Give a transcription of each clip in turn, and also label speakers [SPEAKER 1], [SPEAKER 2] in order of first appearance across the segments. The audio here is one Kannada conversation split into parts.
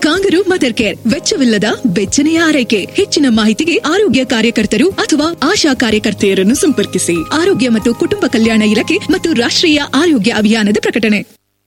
[SPEAKER 1] ಕಾಂಗರು ಮದರ್ ಕೇರ್ ವೆಚ್ಚವಿಲ್ಲದ ಬೆಚ್ಚನೆಯ ಆರೈಕೆ ಹೆಚ್ಚಿನ ಮಾಹಿತಿಗೆ ಆರೋಗ್ಯ ಕಾರ್ಯಕರ್ತರು ಅಥವಾ ಆಶಾ ಕಾರ್ಯಕರ್ತೆಯರನ್ನು ಸಂಪರ್ಕಿಸಿ ಆರೋಗ್ಯ ಮತ್ತು ಕುಟುಂಬ ಕಲ್ಯಾಣ ಇಲಾಖೆ ಮತ್ತು ರಾಷ್ಟ್ರೀಯ ಆರೋಗ್ಯ ಅಭಿಯಾನದ ಪ್ರಕಟಣೆ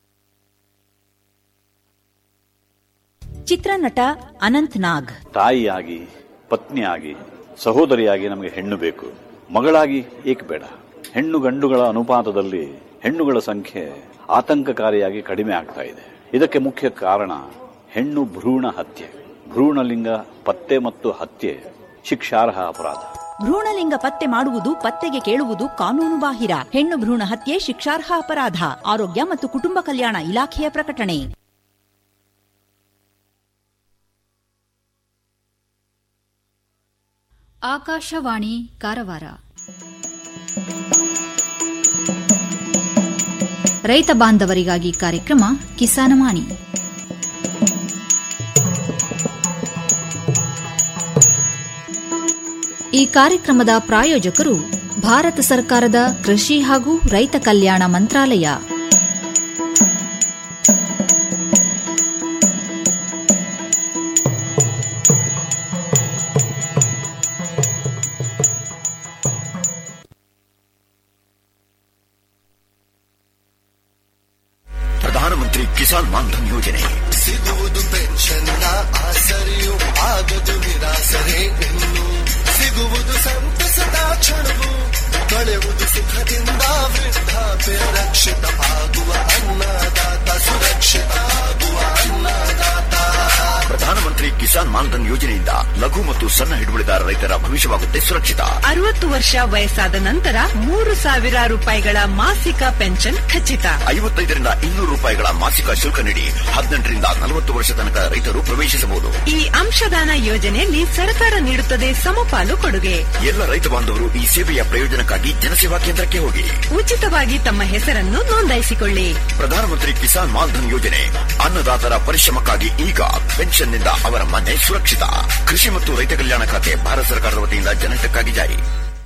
[SPEAKER 2] ಚಿತ್ರನಟ ಅನಂತ್ ನಾಗ್
[SPEAKER 3] ತಾಯಿಯಾಗಿ ಪತ್ನಿಯಾಗಿ ಸಹೋದರಿಯಾಗಿ ನಮಗೆ ಹೆಣ್ಣು ಬೇಕು ಮಗಳಾಗಿ ಏಕೆ ಬೇಡ ಹೆಣ್ಣು ಗಂಡುಗಳ ಅನುಪಾತದಲ್ಲಿ ಹೆಣ್ಣುಗಳ ಸಂಖ್ಯೆ ಆತಂಕಕಾರಿಯಾಗಿ ಕಡಿಮೆ ಆಗ್ತಾ ಇದೆ ಇದಕ್ಕೆ ಮುಖ್ಯ ಕಾರಣ ಹೆಣ್ಣು ಭ್ರೂಣ ಹತ್ಯೆ ಭ್ರೂಣಲಿಂಗ ಪತ್ತೆ ಮತ್ತು ಹತ್ಯೆ ಶಿಕ್ಷಾರ್ಹ ಅಪರಾಧ
[SPEAKER 2] ಭ್ರೂಣಲಿಂಗ ಪತ್ತೆ ಮಾಡುವುದು ಪತ್ತೆಗೆ ಕೇಳುವುದು ಕಾನೂನು ಬಾಹಿರ ಹೆಣ್ಣು ಭ್ರೂಣ ಹತ್ಯೆ ಶಿಕ್ಷಾರ್ಹ ಅಪರಾಧ ಆರೋಗ್ಯ ಮತ್ತು ಕುಟುಂಬ ಕಲ್ಯಾಣ ಇಲಾಖೆಯ ಪ್ರಕಟಣೆ
[SPEAKER 4] ಆಕಾಶವಾಣಿ ಕಾರವಾರ ರೈತ ಬಾಂಧವರಿಗಾಗಿ ಕಾರ್ಯಕ್ರಮ ಕಿಸಾನವಾಣಿ ಈ ಕಾರ್ಯಕ್ರಮದ ಪ್ರಾಯೋಜಕರು ಭಾರತ ಸರ್ಕಾರದ ಕೃಷಿ ಹಾಗೂ ರೈತ ಕಲ್ಯಾಣ ಮಂತ್ರಾಲಯ
[SPEAKER 5] ಪ್ರಧಾನಮಂತ್ರಿ ಕಿಸಾನ್ ಮಾನ್ಧನ್ ಯೋಜನೆ
[SPEAKER 6] ಸಿಗುವುದು ಪೆನ್ಷನ್ನ ಆಸರೆಯು ಆಗದು ನಿರಾಸರೆ ಇನ್ನು ಸಿಗುವುದು ಸಂತಸದ ಕ್ಷಣವು ಕಳೆಯುವುದು ಸುಖದಿಂದ ವೃದ್ಧಾಪ್ಯ ರಕ್ಷಿತ ಆಗುವ ಅನ್ನದಾತ ಸುರಕ್ಷಿತ ಆಗುವ ಅನ್ನದಾತ
[SPEAKER 5] ಪ್ರಧಾನಮಂತ್ರಿ ಕಿಸಾನ್ ಮಾನ್ಧನ್ ಯೋಜನೆಯಿಂದ ಲಘು ಮತ್ತು ಸಣ್ಣ ಹಿಡುವಳಿದಾರ ರೈತರ ಭವಿಷ್ಯವಾಗುತ್ತೆ ಸುರಕ್ಷಿತ
[SPEAKER 7] ಅರವತ್ತು ವರ್ಷ ವಯಸ್ಸಾದ ನಂತರ ಮೂರು ಸಾವಿರ ರೂಪಾಯಿಗಳ ಮಾಸಿಕ ಪೆನ್ಷನ್ ಖಚಿತ
[SPEAKER 5] ಐವತ್ತೈದರಿಂದ ಇನ್ನೂರು ರೂಪಾಯಿಗಳ ಮಾಸಿಕ ಶುಲ್ಕ ನೀಡಿ ಹದಿನೆಂಟರಿಂದ ನಲವತ್ತು ವರ್ಷ ತನಕ ರೈತರು ಪ್ರವೇಶಿಸಬಹುದು
[SPEAKER 7] ಈ ಅಂಶದಾನ ಯೋಜನೆಯಲ್ಲಿ ಸರ್ಕಾರ ನೀಡುತ್ತದೆ ಸಮಪಾಲು ಕೊಡುಗೆ
[SPEAKER 5] ಎಲ್ಲ ರೈತ ಬಾಂಧವರು ಈ ಸೇವೆಯ ಪ್ರಯೋಜನಕ್ಕಾಗಿ ಜನಸೇವಾ ಕೇಂದ್ರಕ್ಕೆ ಹೋಗಿ
[SPEAKER 7] ಉಚಿತವಾಗಿ ತಮ್ಮ ಹೆಸರನ್ನು ನೋಂದಾಯಿಸಿಕೊಳ್ಳಿ
[SPEAKER 5] ಪ್ರಧಾನಮಂತ್ರಿ ಕಿಸಾನ್ ಮಾನ್ಧನ್ ಯೋಜನೆ ಅನ್ನದಾತರ ಪರಿಶ್ರಮಕ್ಕಾಗಿ ಈಗ ಪೆನ್ಷನ್ನಿಂದ ಅವರ ಮನೆ ಸುರಕ್ಷಿತ ಕೃಷಿ ಮತ್ತು ರೈತ ಕಲ್ಯಾಣ ಖಾತೆ ಭಾರತ ಸರ್ಕಾರದ ವತಿಯಿಂದ ಜನಹಿತಕ್ಕಾಗಿ ಜಾರಿ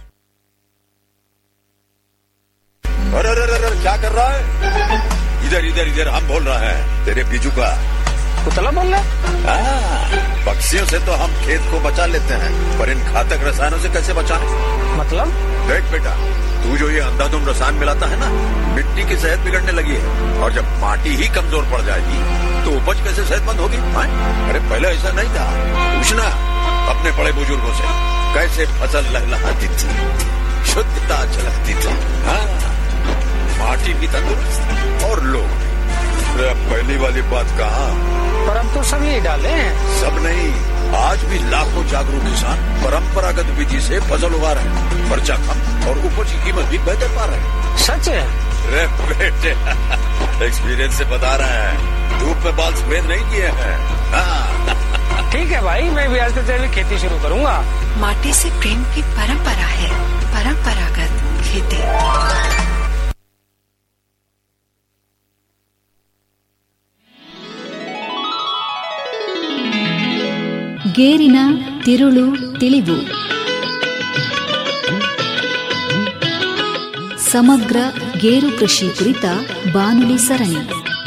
[SPEAKER 8] अरे अरे अरे अरे, क्या कर रहा है इधर इधर इधर हम बोल रहे हैं तेरे बीजू का
[SPEAKER 9] कुतला बोल रहा
[SPEAKER 8] हाँ, पक्षियों से तो हम खेत को बचा लेते हैं पर इन घातक रसायनों से कैसे बचाएं?
[SPEAKER 9] मतलब
[SPEAKER 8] देख बेटा तू जो ये अंधाधुंध रसायन मिलाता है ना मिट्टी की सेहत बिगड़ने लगी है और जब माटी ही कमजोर पड़ जाएगी तो उपज कैसे सेहतमंद होगी हाँ? अरे पहले ऐसा नहीं था पूछना अपने बड़े बुजुर्गों से कैसे फसल लहलहाती थी शुद्धता झलकती थी हाँ माटी भी तंदुरुस्त और लोग भी। अरे अब पहली वाली बात कहा
[SPEAKER 9] पर अब तो सब यही डाले हैं
[SPEAKER 8] सब नहीं आज भी लाखों जागरूक किसान परंपरागत विधि से फसल उगा रहे हैं खर्चा कम और उपज की कीमत भी बेहतर पा रहे हैं
[SPEAKER 9] सच है
[SPEAKER 8] अरे बेटे एक्सपीरियंस से बता रहे हैं धूप में बाल सफेद नहीं किए हैं हाँ
[SPEAKER 9] ठीक है भाई मैं भी आज से जैविक खेती शुरू करूंगा
[SPEAKER 7] माटी से प्रेम की परंपरा है परंपरागत खेती
[SPEAKER 4] ಗೇರಿನ ತಿರುಳು ತಿಳಿವು ಸಮಗ್ರ ಗೇರು ಕೃಷಿ ಕುರಿತ ಬಾನುಲಿ ಸರಣಿ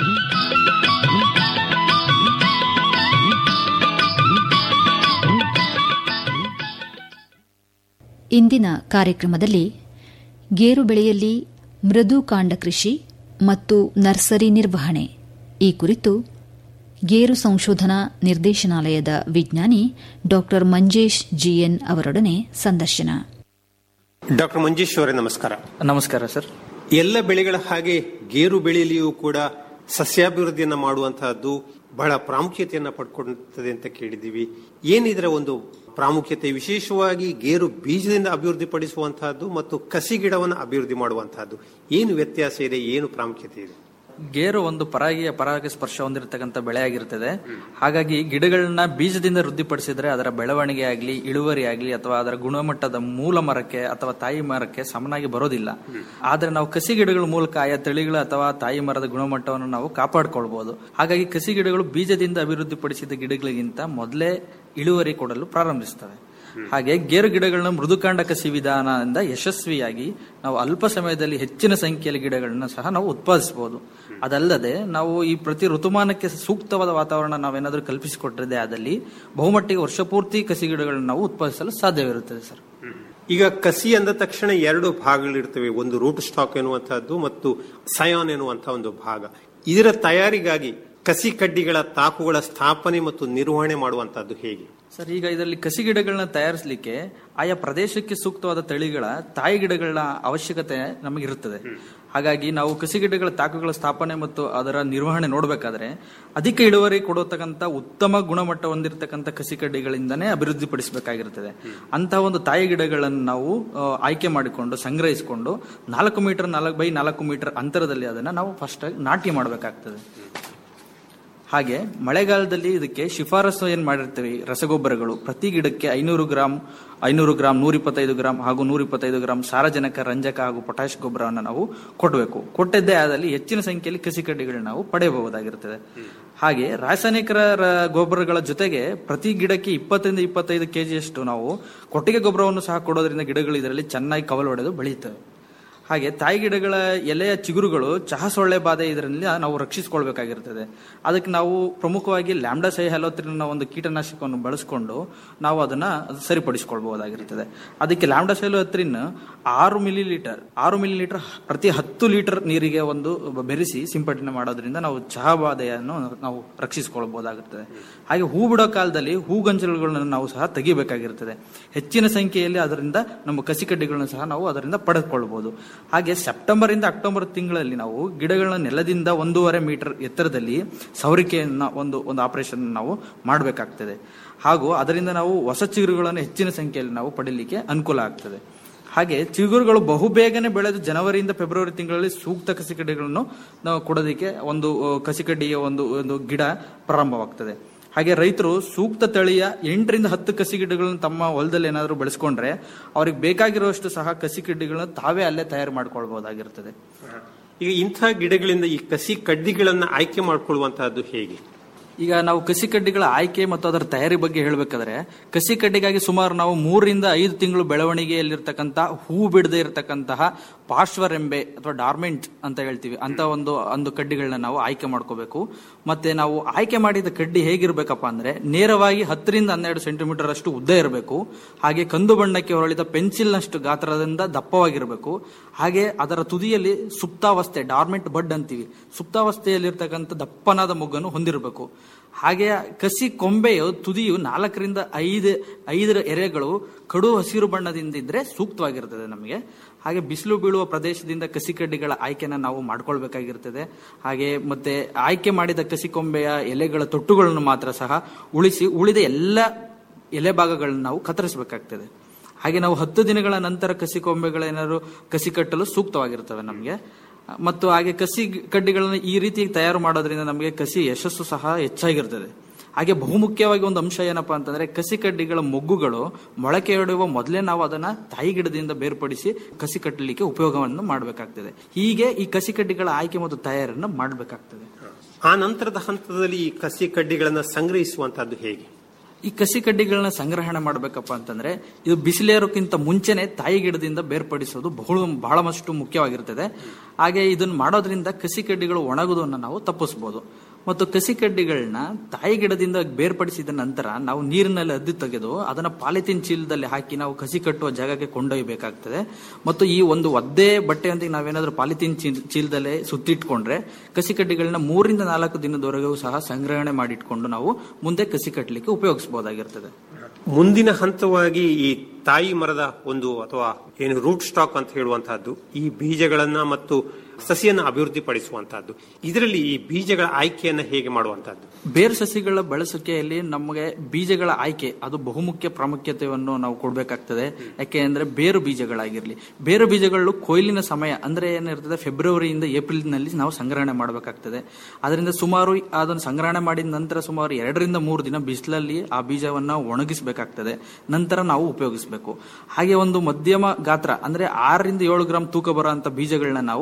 [SPEAKER 4] ಇಂದಿನ ಕಾರ್ಯಕ್ರಮದಲ್ಲಿ ಗೇರು ಬೆಳೆಯಲ್ಲಿ ಮೃದು ಕಾಂಡ ಕೃಷಿ ಮತ್ತು ನರ್ಸರಿ ನಿರ್ವಹಣೆ ಈ ಕುರಿತು ಗೇರು ಸಂಶೋಧನಾ ನಿರ್ದೇಶನಾಲಯದ ವಿಜ್ಞಾನಿ ಡಾ ಮಂಜೇಶ್ ಜಿಎನ್ ಅವರೊಡನೆ ಸಂದರ್ಶನ
[SPEAKER 10] ಡಾಕ್ಟರ್ ಮಂಜೇಶ್ ಅವರೇ ನಮಸ್ಕಾರ
[SPEAKER 11] ನಮಸ್ಕಾರ ಸರ್
[SPEAKER 10] ಎಲ್ಲ ಬೆಳೆಗಳ ಹಾಗೆ ಗೇರು ಬೆಳೆಯಲಿಯೂ ಕೂಡ ಸಸ್ಯಾಭಿವೃದ್ಧಿಯನ್ನ ಮಾಡುವಂತಹದ್ದು ಬಹಳ ಪ್ರಾಮುಖ್ಯತೆಯನ್ನ ಪಡ್ಕೊಳ್ಳುತ್ತದೆ ಅಂತ ಕೇಳಿದ್ದೀವಿ ಏನಿದರ ಒಂದು ಪ್ರಾಮುಖ್ಯತೆ ವಿಶೇಷವಾಗಿ ಗೇರು ಬೀಜದಿಂದ ಅಭಿವೃದ್ಧಿ ಪಡಿಸುವಂತಹದ್ದು ಮತ್ತು ಕಸಿ ಗಿಡವನ್ನು ಅಭಿವೃದ್ಧಿ ಮಾಡುವಂತಹದ್ದು ಏನು ವ್ಯತ್ಯಾಸ ಇದೆ ಏನು ಪ್ರಾಮುಖ್ಯತೆ ಇದೆ
[SPEAKER 11] ಗೇರು ಒಂದು ಪರಾಗಿಯ ಪರಾಗ ಸ್ಪರ್ಶ ಹೊಂದಿರತಕ್ಕಂಥ ಬೆಳೆ ಆಗಿರ್ತದೆ ಹಾಗಾಗಿ ಗಿಡಗಳನ್ನ ಬೀಜದಿಂದ ವೃದ್ಧಿಪಡಿಸಿದ್ರೆ ಅದರ ಬೆಳವಣಿಗೆ ಆಗಲಿ ಇಳುವರಿ ಆಗಲಿ ಅಥವಾ ಅದರ ಗುಣಮಟ್ಟದ ಮೂಲ ಮರಕ್ಕೆ ಅಥವಾ ತಾಯಿ ಮರಕ್ಕೆ ಸಮನಾಗಿ ಬರೋದಿಲ್ಲ ಆದ್ರೆ ನಾವು ಕಸಿ ಗಿಡಗಳ ಮೂಲಕ ಆಯಾ ತಳಿಗಳ ಅಥವಾ ತಾಯಿ ಮರದ ಗುಣಮಟ್ಟವನ್ನು ನಾವು ಕಾಪಾಡಿಕೊಳ್ಬಹುದು ಹಾಗಾಗಿ ಕಸಿ ಗಿಡಗಳು ಬೀಜದಿಂದ ಅಭಿವೃದ್ಧಿಪಡಿಸಿದ ಗಿಡಗಳಿಗಿಂತ ಮೊದಲೇ ಇಳುವರಿ ಕೊಡಲು ಪ್ರಾರಂಭಿಸ್ತವೆ ಹಾಗೆ ಗೇರು ಗಿಡಗಳನ್ನ ಮೃದುಕಾಂಡ ಕಸಿ ವಿಧಾನದಿಂದ ಯಶಸ್ವಿಯಾಗಿ ನಾವು ಅಲ್ಪ ಸಮಯದಲ್ಲಿ ಹೆಚ್ಚಿನ ಸಂಖ್ಯೆಯಲ್ಲಿ ಗಿಡಗಳನ್ನ ಸಹ ನಾವು ಉತ್ಪಾದಿಸಬಹುದು ಅದಲ್ಲದೆ ನಾವು ಈ ಪ್ರತಿ ಋತುಮಾನಕ್ಕೆ ಸೂಕ್ತವಾದ ವಾತಾವರಣ ನಾವೇನಾದ್ರೂ ಕಲ್ಪಿಸಿಕೊಟ್ಟಿದೆ ಆದಲ್ಲಿ ಬಹುಮಟ್ಟಿಗೆ ವರ್ಷಪೂರ್ತಿ ಕಸಿ ಗಿಡಗಳನ್ನ ನಾವು ಉತ್ಪಾದಿಸಲು ಸಾಧ್ಯವಿರುತ್ತದೆ ಸರ್
[SPEAKER 10] ಈಗ ಕಸಿ ಅಂದ ತಕ್ಷಣ ಎರಡು ಭಾಗಗಳಿರ್ತವೆ ಒಂದು ರೂಟ್ ಸ್ಟಾಕ್ ಎನ್ನುವಂತಹದ್ದು ಮತ್ತು ಸಯಾನ್ ಎನ್ನುವಂತಹ ಒಂದು ಭಾಗ ಇದರ ತಯಾರಿಗಾಗಿ ಕಸಿ ಕಡ್ಡಿಗಳ ತಾಕುಗಳ ಸ್ಥಾಪನೆ ಮತ್ತು ನಿರ್ವಹಣೆ ಮಾಡುವಂತಹದ್ದು ಹೇಗೆ
[SPEAKER 11] ಸರ್ ಈಗ ಇದರಲ್ಲಿ ಕಸಿ ಗಿಡಗಳನ್ನ ತಯಾರಿಸಲಿಕ್ಕೆ ಆಯಾ ಪ್ರದೇಶಕ್ಕೆ ಸೂಕ್ತವಾದ ತಳಿಗಳ ತಾಯಿ ಗಿಡಗಳ ಅವಶ್ಯಕತೆ ನಮಗಿರುತ್ತದೆ ಹಾಗಾಗಿ ನಾವು ಕಸಿ ಗಿಡಗಳ ತಾಕುಗಳ ಸ್ಥಾಪನೆ ಮತ್ತು ಅದರ ನಿರ್ವಹಣೆ ನೋಡಬೇಕಾದ್ರೆ ಅಧಿಕ ಇಳುವರಿ ಕೊಡತಕ್ಕಂತ ಉತ್ತಮ ಗುಣಮಟ್ಟ ಹೊಂದಿರತಕ್ಕಂಥ ಕಸಿ ಕಡ್ಡಿಗಳಿಂದನೇ ಅಭಿವೃದ್ಧಿಪಡಿಸಬೇಕಾಗಿರುತ್ತದೆ ಅಂತಹ ಒಂದು ತಾಯಿ ಗಿಡಗಳನ್ನು ನಾವು ಆ, ಆಯ್ಕೆ ಮಾಡಿಕೊಂಡು ಸಂಗ್ರಹಿಸಿಕೊಂಡು ನಾಲ್ಕು ಮೀಟರ್ ನಾಲ್ಕು ಬೈ ನಾಲ್ಕು ಮೀಟರ್ ಅಂತರದಲ್ಲಿ ಅದನ್ನ ನಾವು ಫಸ್ಟ್ ಆಗಿ ನಾಟಿ ಮಾಡಬೇಕಾಗ್ತದೆ ಹಾಗೆ ಮಳೆಗಾಲದಲ್ಲಿ ಇದಕ್ಕೆ ಶಿಫಾರಸು ಏನ್ ಮಾಡಿರ್ತೀವಿ ರಸಗೊಬ್ಬರಗಳು ಪ್ರತಿ ಗಿಡಕ್ಕೆ ಐನೂರು ಗ್ರಾಂ ಐನೂರು ಗ್ರಾಂ ನೂರ ಇಪ್ಪತ್ತೈದು ಗ್ರಾಂ ಹಾಗೂ ನೂರ ಇಪ್ಪತ್ತೈದು ಗ್ರಾಂ ಸಾರಜನಕ ರಂಜಕ ಹಾಗೂ ಪೊಟ್ಯಾಶ್ ಗೊಬ್ಬರವನ್ನು ನಾವು ಕೊಡಬೇಕು ಕೊಟ್ಟಿದ್ದೇ ಆದಲ್ಲಿ ಹೆಚ್ಚಿನ ಸಂಖ್ಯೆಯಲ್ಲಿ ಕಸಿ ಕಡ್ಡಿಗಳನ್ನ ನಾವು ಪಡೆಯಬಹುದಾಗಿರುತ್ತದೆ ಹಾಗೆ ರಾಸಾಯನಿಕ ರ- ಗೊಬ್ಬರಗಳ ಜೊತೆಗೆ ಪ್ರತಿ ಗಿಡಕ್ಕೆ ಇಪ್ಪತ್ತರಿಂದ ಇಪ್ಪತ್ತೈದು ಕೆಜಿಯಷ್ಟು ನಾವು ಕೊಟ್ಟಿಗೆ ಗೊಬ್ಬರವನ್ನು ಸಹ ಕೊಡೋದ್ರಿಂದ ಗಿಡಗಳು ಇದರಲ್ಲಿ ಚೆನ್ನಾಗಿ ಕವಲು ಹೊಡೆದು ಬೆಳೆಯುತ್ತವೆ ಹಾಗೆ ತಾಯಿ ಗಿಡಗಳ ಎಲೆಯ ಚಿಗುರುಗಳು ಚಹಾ ಸೊಳ್ಳೆ ಬಾಧೆ ಇದರಿಂದ ನಾವು ರಕ್ಷಿಸಿಕೊಳ್ಬೇಕಾಗಿರ್ತದೆ ಅದಕ್ಕೆ ನಾವು ಪ್ರಮುಖವಾಗಿ ಲ್ಯಾಂಬ್ಡಾ ಸೈ ಹಲೋತ್ರಿನ ಒಂದು ಕೀಟನಾಶಕವನ್ನು ಬಳಸಿಕೊಂಡು ನಾವು ಅದನ್ನ ಸರಿಪಡಿಸಿಕೊಳ್ಬಹುದಾಗಿರ್ತದೆ ಅದಕ್ಕೆ ಲ್ಯಾಂಬ್ಡಾ ಸೈಲೋತ್ರಿನ್ ಆರು ಮಿಲಿ ಲೀಟರ್ ಆರು ಮಿಲಿ ಲೀಟರ್ ಪ್ರತಿ ಹತ್ತು ಲೀಟರ್ ನೀರಿಗೆ ಒಂದು ಬೆರೆಸಿ ಸಿಂಪಡಣೆ ಮಾಡೋದ್ರಿಂದ ನಾವು ಚಹಾ ಬಾಧೆಯನ್ನು ನಾವು ರಕ್ಷಿಸಿಕೊಳ್ಬಹುದಾಗಿರ್ತದೆ ಹಾಗೆ ಹೂ ಬಿಡೋ ಕಾಲದಲ್ಲಿ ಹೂಗಂಜಲುಗಳನ್ನು ನಾವು ಸಹ ತೆಗಿಬೇಕಾಗಿರ್ತದೆ ಹೆಚ್ಚಿನ ಸಂಖ್ಯೆಯಲ್ಲಿ ಅದರಿಂದ ನಮ್ಮ ಕಸಿ ಕಡ್ಡಿಗಳನ್ನು ಸಹ ನಾವು ಅದರಿಂದ ಪಡೆದುಕೊಳ್ಳಬಹುದು ಹಾಗೆ ಸೆಪ್ಟೆಂಬರ್ ಇಂದ ಅಕ್ಟೋಬರ್ ತಿಂಗಳಲ್ಲಿ ನಾವು ಗಿಡಗಳನ್ನ ನೆಲದಿಂದ ಒಂದೂವರೆ ಮೀಟರ್ ಎತ್ತರದಲ್ಲಿ ಸವರಿಕೆಯನ್ನ ಒಂದು ಒಂದು ಆಪರೇಷನ್ ನಾವು ಮಾಡಬೇಕಾಗ್ತದೆ ಹಾಗೂ ಅದರಿಂದ ನಾವು ಹೊಸ ಚಿಗುರುಗಳನ್ನು ಹೆಚ್ಚಿನ ಸಂಖ್ಯೆಯಲ್ಲಿ ನಾವು ಪಡೀಲಿಕ್ಕೆ ಅನುಕೂಲ ಆಗ್ತದೆ ಹಾಗೆ ಚಿಗುರುಗಳು ಬಹುಬೇಗನೆ ಬೆಳೆದು ಜನವರಿಯಿಂದ ಫೆಬ್ರವರಿ ತಿಂಗಳಲ್ಲಿ ಸೂಕ್ತ ಕಸಿಕಡ್ಡಿಗಳನ್ನು ನಾವು ಕೊಡೋದಕ್ಕೆ ಒಂದು ಅ, ಕಸಿಕಡ್ಡಿಯ ಒಂದು ಒಂದು ಗಿಡ ಪ್ರಾರಂಭವಾಗ್ತದೆ ಹಾಗೆ ರೈತರು ಸೂಕ್ತ ತಳಿಯ ಎಂಟರಿಂದ ಹತ್ತು ಕಸಿ ಗಿಡಗಳನ್ನು ತಮ್ಮ ಹೊಲದಲ್ಲಿ ಏನಾದರೂ ಬೆಳೆಸ್ಕೊಂಡ್ರೆ ಅವ್ರಿಗೆ ಬೇಕಾಗಿರುವಷ್ಟು ಸಹ ಕಸಿ ಗಿಡಗಳನ್ನು ತಾವೇ ಅಲ್ಲೇ ತಯಾರು ಮಾಡ್ಕೊಳ್ಬಹುದಾಗಿರ್ತದೆ
[SPEAKER 10] ಈಗ ಇಂಥ ಗಿಡಗಳಿಂದ ಈ ಕಸಿ ಕಡ್ಡಿಗಳನ್ನ ಆಯ್ಕೆ ಮಾಡ್ಕೊಳ್ಳುವಂತಹದ್ದು ಹೇಗೆ
[SPEAKER 11] ಈಗ ನಾವು ಕಸಿ ಕಡ್ಡಿಗಳ ಆಯ್ಕೆ ಮತ್ತು ಅದರ ತಯಾರಿ ಬಗ್ಗೆ ಹೇಳಬೇಕಾದ್ರೆ ಕಸಿ ಕಡ್ಡಿಗಾಗಿ ಸುಮಾರು ನಾವು ಮೂರರಿಂದ ಐದು ತಿಂಗಳು ಬೆಳವಣಿಗೆಯಲ್ಲಿರ್ತಕ್ಕಂಥ ಹೂ ಬಿಡದೆ ಇರತಕ್ಕಂತಹ ಪಾರ್ಶ್ವರೆಂಬೆ ಅಥವಾ ಡಾರ್ಮೆಂಟ್ ಅಂತ ಹೇಳ್ತೀವಿ ಅಂತ ಒಂದು ಒಂದು ಕಡ್ಡಿಗಳನ್ನ ನಾವು ಆಯ್ಕೆ ಮಾಡ್ಕೋಬೇಕು ಮತ್ತೆ ನಾವು ಆಯ್ಕೆ ಮಾಡಿದ ಕಡ್ಡಿ ಹೇಗಿರ್ಬೇಕಪ್ಪ ಅಂದ್ರೆ ನೇರವಾಗಿ ಹತ್ತರಿಂದ ಹನ್ನೆರಡು ಸೆಂಟಿಮೀಟರ್ ಅಷ್ಟು ಉದ್ದ ಇರಬೇಕು ಹಾಗೆ ಕಂದು ಬಣ್ಣಕ್ಕೆ ಹೊರಳಿದ ಪೆನ್ಸಿಲ್ನಷ್ಟು ಗಾತ್ರದಿಂದ ದಪ್ಪವಾಗಿರಬೇಕು ಹಾಗೆ ಅದರ ತುದಿಯಲ್ಲಿ ಸುಪ್ತಾವಸ್ಥೆ ಡಾರ್ಮೆಂಟ್ ಬಡ್ ಅಂತೀವಿ ಸುಪ್ತಾವಸ್ಥೆಯಲ್ಲಿರ್ತಕ್ಕಂಥ ದಪ್ಪನಾದ ಮೊಗ್ಗನ್ನು ಹೊಂದಿರಬೇಕು ಹಾಗೆ ಕಸಿ ಕೊಂಬೆಯು ತುದಿಯು ನಾಲ್ಕರಿಂದ ಐದು ಐದರ ಎರೆಗಳು ಕಡು ಹಸಿರು ಬಣ್ಣದಿಂದ ಇದ್ರೆ ಸೂಕ್ತವಾಗಿರ್ತದೆ ನಮಗೆ ಹಾಗೆ ಬಿಸಿಲು ಬೀಳುವ ಪ್ರದೇಶದಿಂದ ಕಸಿ ಕಡ್ಡಿಗಳ ಆಯ್ಕೆನ ನಾವು ಮಾಡ್ಕೊಳ್ಬೇಕಾಗಿರ್ತದೆ ಹಾಗೆ ಮತ್ತೆ ಆಯ್ಕೆ ಮಾಡಿದ ಕಸಿ ಕೊಂಬೆಯ ಎಲೆಗಳ ತೊಟ್ಟುಗಳನ್ನು ಮಾತ್ರ ಸಹ ಉಳಿಸಿ ಉಳಿದ ಎಲ್ಲ ಎಲೆ ಭಾಗಗಳನ್ನು ನಾವು ಕತ್ತರಿಸಬೇಕಾಗ್ತದೆ ಹಾಗೆ ನಾವು ಹತ್ತು ದಿನಗಳ ನಂತರ ಕಸಿ ಕೊಂಬೆಗಳೇನಾದ್ರು ಕಸಿ ಕಟ್ಟಲು ಸೂಕ್ತವಾಗಿರ್ತವೆ ನಮಗೆ ಮತ್ತು ಹಾಗೆ ಕಸಿ ಕಡ್ಡಿಗಳನ್ನು ಈ ರೀತಿ ತಯಾರು ಮಾಡೋದ್ರಿಂದ ನಮಗೆ ಕಸಿ ಯಶಸ್ಸು ಸಹ ಹೆಚ್ಚಾಗಿರ್ತದೆ ಹಾಗೆ ಬಹುಮುಖ್ಯವಾಗಿ ಒಂದು ಅಂಶ ಏನಪ್ಪಾ ಅಂತಂದ್ರೆ ಕಸಿ ಕಡ್ಡಿಗಳ ಮೊಗ್ಗುಗಳು ಮೊಳಕೆ ಹೊಡೆಯುವ ಮೊದಲೇ ನಾವು ಅದನ್ನ ತಾಯಿ ಗಿಡದಿಂದ ಬೇರ್ಪಡಿಸಿ ಕಸಿ ಕಟ್ಟಲಿಕ್ಕೆ ಉಪಯೋಗವನ್ನು ಮಾಡಬೇಕಾಗ್ತದೆ ಹೀಗೆ ಈ ಕಸಿ ಕಡ್ಡಿಗಳ ಆಯ್ಕೆ ಮತ್ತು ತಯಾರನ್ನು ಮಾಡಬೇಕಾಗ್ತದೆ
[SPEAKER 10] ಆ ನಂತರದ ಹಂತದಲ್ಲಿ ಈ ಕಸಿ ಕಡ್ಡಿಗಳನ್ನ ಸಂಗ್ರಹಿಸುವಂತಹದ್ದು ಹೇಗೆ
[SPEAKER 11] ಈ ಕಸಿ ಕಡ್ಡಿಗಳನ್ನ ಸಂಗ್ರಹಣೆ ಮಾಡಬೇಕಪ್ಪ ಅಂತಂದ್ರೆ ಇದು ಬಿಸಿಲೇರೋಕ್ಕಿಂತ ಮುಂಚೆನೆ ತಾಯಿ ಗಿಡದಿಂದ ಬೇರ್ಪಡಿಸೋದು ಬಹಳ ಬಹಳಷ್ಟು ಮುಖ್ಯವಾಗಿರ್ತದೆ ಹಾಗೆ ಇದನ್ನ ಮಾಡೋದ್ರಿಂದ ಕಸಿ ಕಡ್ಡಿಗಳು ಒಣಗುವುದನ್ನು ನಾವು ತಪ್ಪಿಸಬಹುದು ಮತ್ತು ಕಸಿ ಕಡ್ಡಿಗಳನ್ನ ತಾಯಿ ಗಿಡದಿಂದ ಬೇರ್ಪಡಿಸಿದ ನಂತರ ನಾವು ನೀರಿನಲ್ಲಿ ಅದ್ದಿ ತೆಗೆದು ಅದನ್ನ ಪಾಲಿಥಿನ್ ಚೀಲದಲ್ಲಿ ಹಾಕಿ ನಾವು ಕಸಿ ಕಟ್ಟುವ ಜಾಗಕ್ಕೆ ಕೊಂಡೊಯ್ಯಬೇಕಾಗ್ತದೆ ಮತ್ತು ಈ ಒಂದು ಒದ್ದೆ ಬಟ್ಟೆಯೊಂದಿಗೆ ನಾವೇನಾದ್ರೂ ಪಾಲಿಥಿನ್ ಚೀಲ್- ಚೀಲದಲ್ಲೇ ಸುತ್ತಿಟ್ಕೊಂಡ್ರೆ ಕಸಿ ಕಡ್ಡಿಗಳನ್ನ ಮೂರಿಂದ ನಾಲ್ಕು ದಿನದವರೆಗೂ ಸಹ ಸಂಗ್ರಹಣೆ ಮಾಡಿಟ್ಕೊಂಡು ನಾವು ಮುಂದೆ ಕಸಿ ಕಟ್ಟಲಿಕ್ಕೆ ಉಪಯೋಗಿಸಬಹುದಾಗಿರ್ತದೆ
[SPEAKER 10] ಮುಂದಿನ ಹಂತವಾಗಿ ಈ ತಾಯಿ ಮರದ ಒಂದು ಅಥವಾ ಏನು ರೂಟ್ ಸ್ಟಾಕ್ ಅಂತ ಹೇಳುವಂತಹದ್ದು ಈ ಬೀಜಗಳನ್ನ ಮತ್ತು ಸಸಿಯನ್ನ ಅಭಿವೃದ್ಧಿಪಡಿಸುವಂತಹದ್ದು ಇದರಲ್ಲಿ ಈ ಬೀಜಗಳ ಆಯ್ಕೆಯನ್ನ ಹೇಗೆ ಮಾಡುವಂತಹದ್ದು
[SPEAKER 11] ಬೇರು ಸಸಿಗಳ ಬಳಸುವಿಕೆಯಲ್ಲಿ ನಮಗೆ ಬೀಜಗಳ ಆಯ್ಕೆ ಅದು ಬಹುಮುಖ್ಯ ಪ್ರಾಮುಖ್ಯತೆಯನ್ನು ನಾವು ಕೊಡಬೇಕಾಗ್ತದೆ ಯಾಕೆ ಅಂದ್ರೆ ಬೇರು ಬೀಜಗಳಾಗಿರ್ಲಿ ಬೇರು ಬೀಜಗಳು ಕೊಯ್ಲಿನ ಸಮಯ ಅಂದ್ರೆ ಏನಿರ್ತದೆ ಫೆಬ್ರವರಿಯಿಂದ ಏಪ್ರಿಲ್ನಲ್ಲಿ ನಾವು ಸಂಗ್ರಹಣೆ ಮಾಡಬೇಕಾಗ್ತದೆ ಅದರಿಂದ ಸುಮಾರು ಅದನ್ನು ಸಂಗ್ರಹಣೆ ಮಾಡಿದ ನಂತರ ಸುಮಾರು ಎರಡರಿಂದ ಮೂರು ದಿನ ಬಿಸಿಲಲ್ಲಿ ಆ ಬೀಜವನ್ನ ಒಣಗಿಸಬೇಕಾಗ್ತದೆ ನಂತರ ನಾವು ಉಪಯೋಗಿಸಬೇಕು ಹಾಗೆ ಒಂದು ಮಧ್ಯಮ ಗಾತ್ರ ಅಂದ್ರೆ ಆರರಿಂದ ಏಳು ಗ್ರಾಂ ತೂಕ ಬರುವಂತ ಬೀಜಗಳನ್ನ ನಾವು ಈ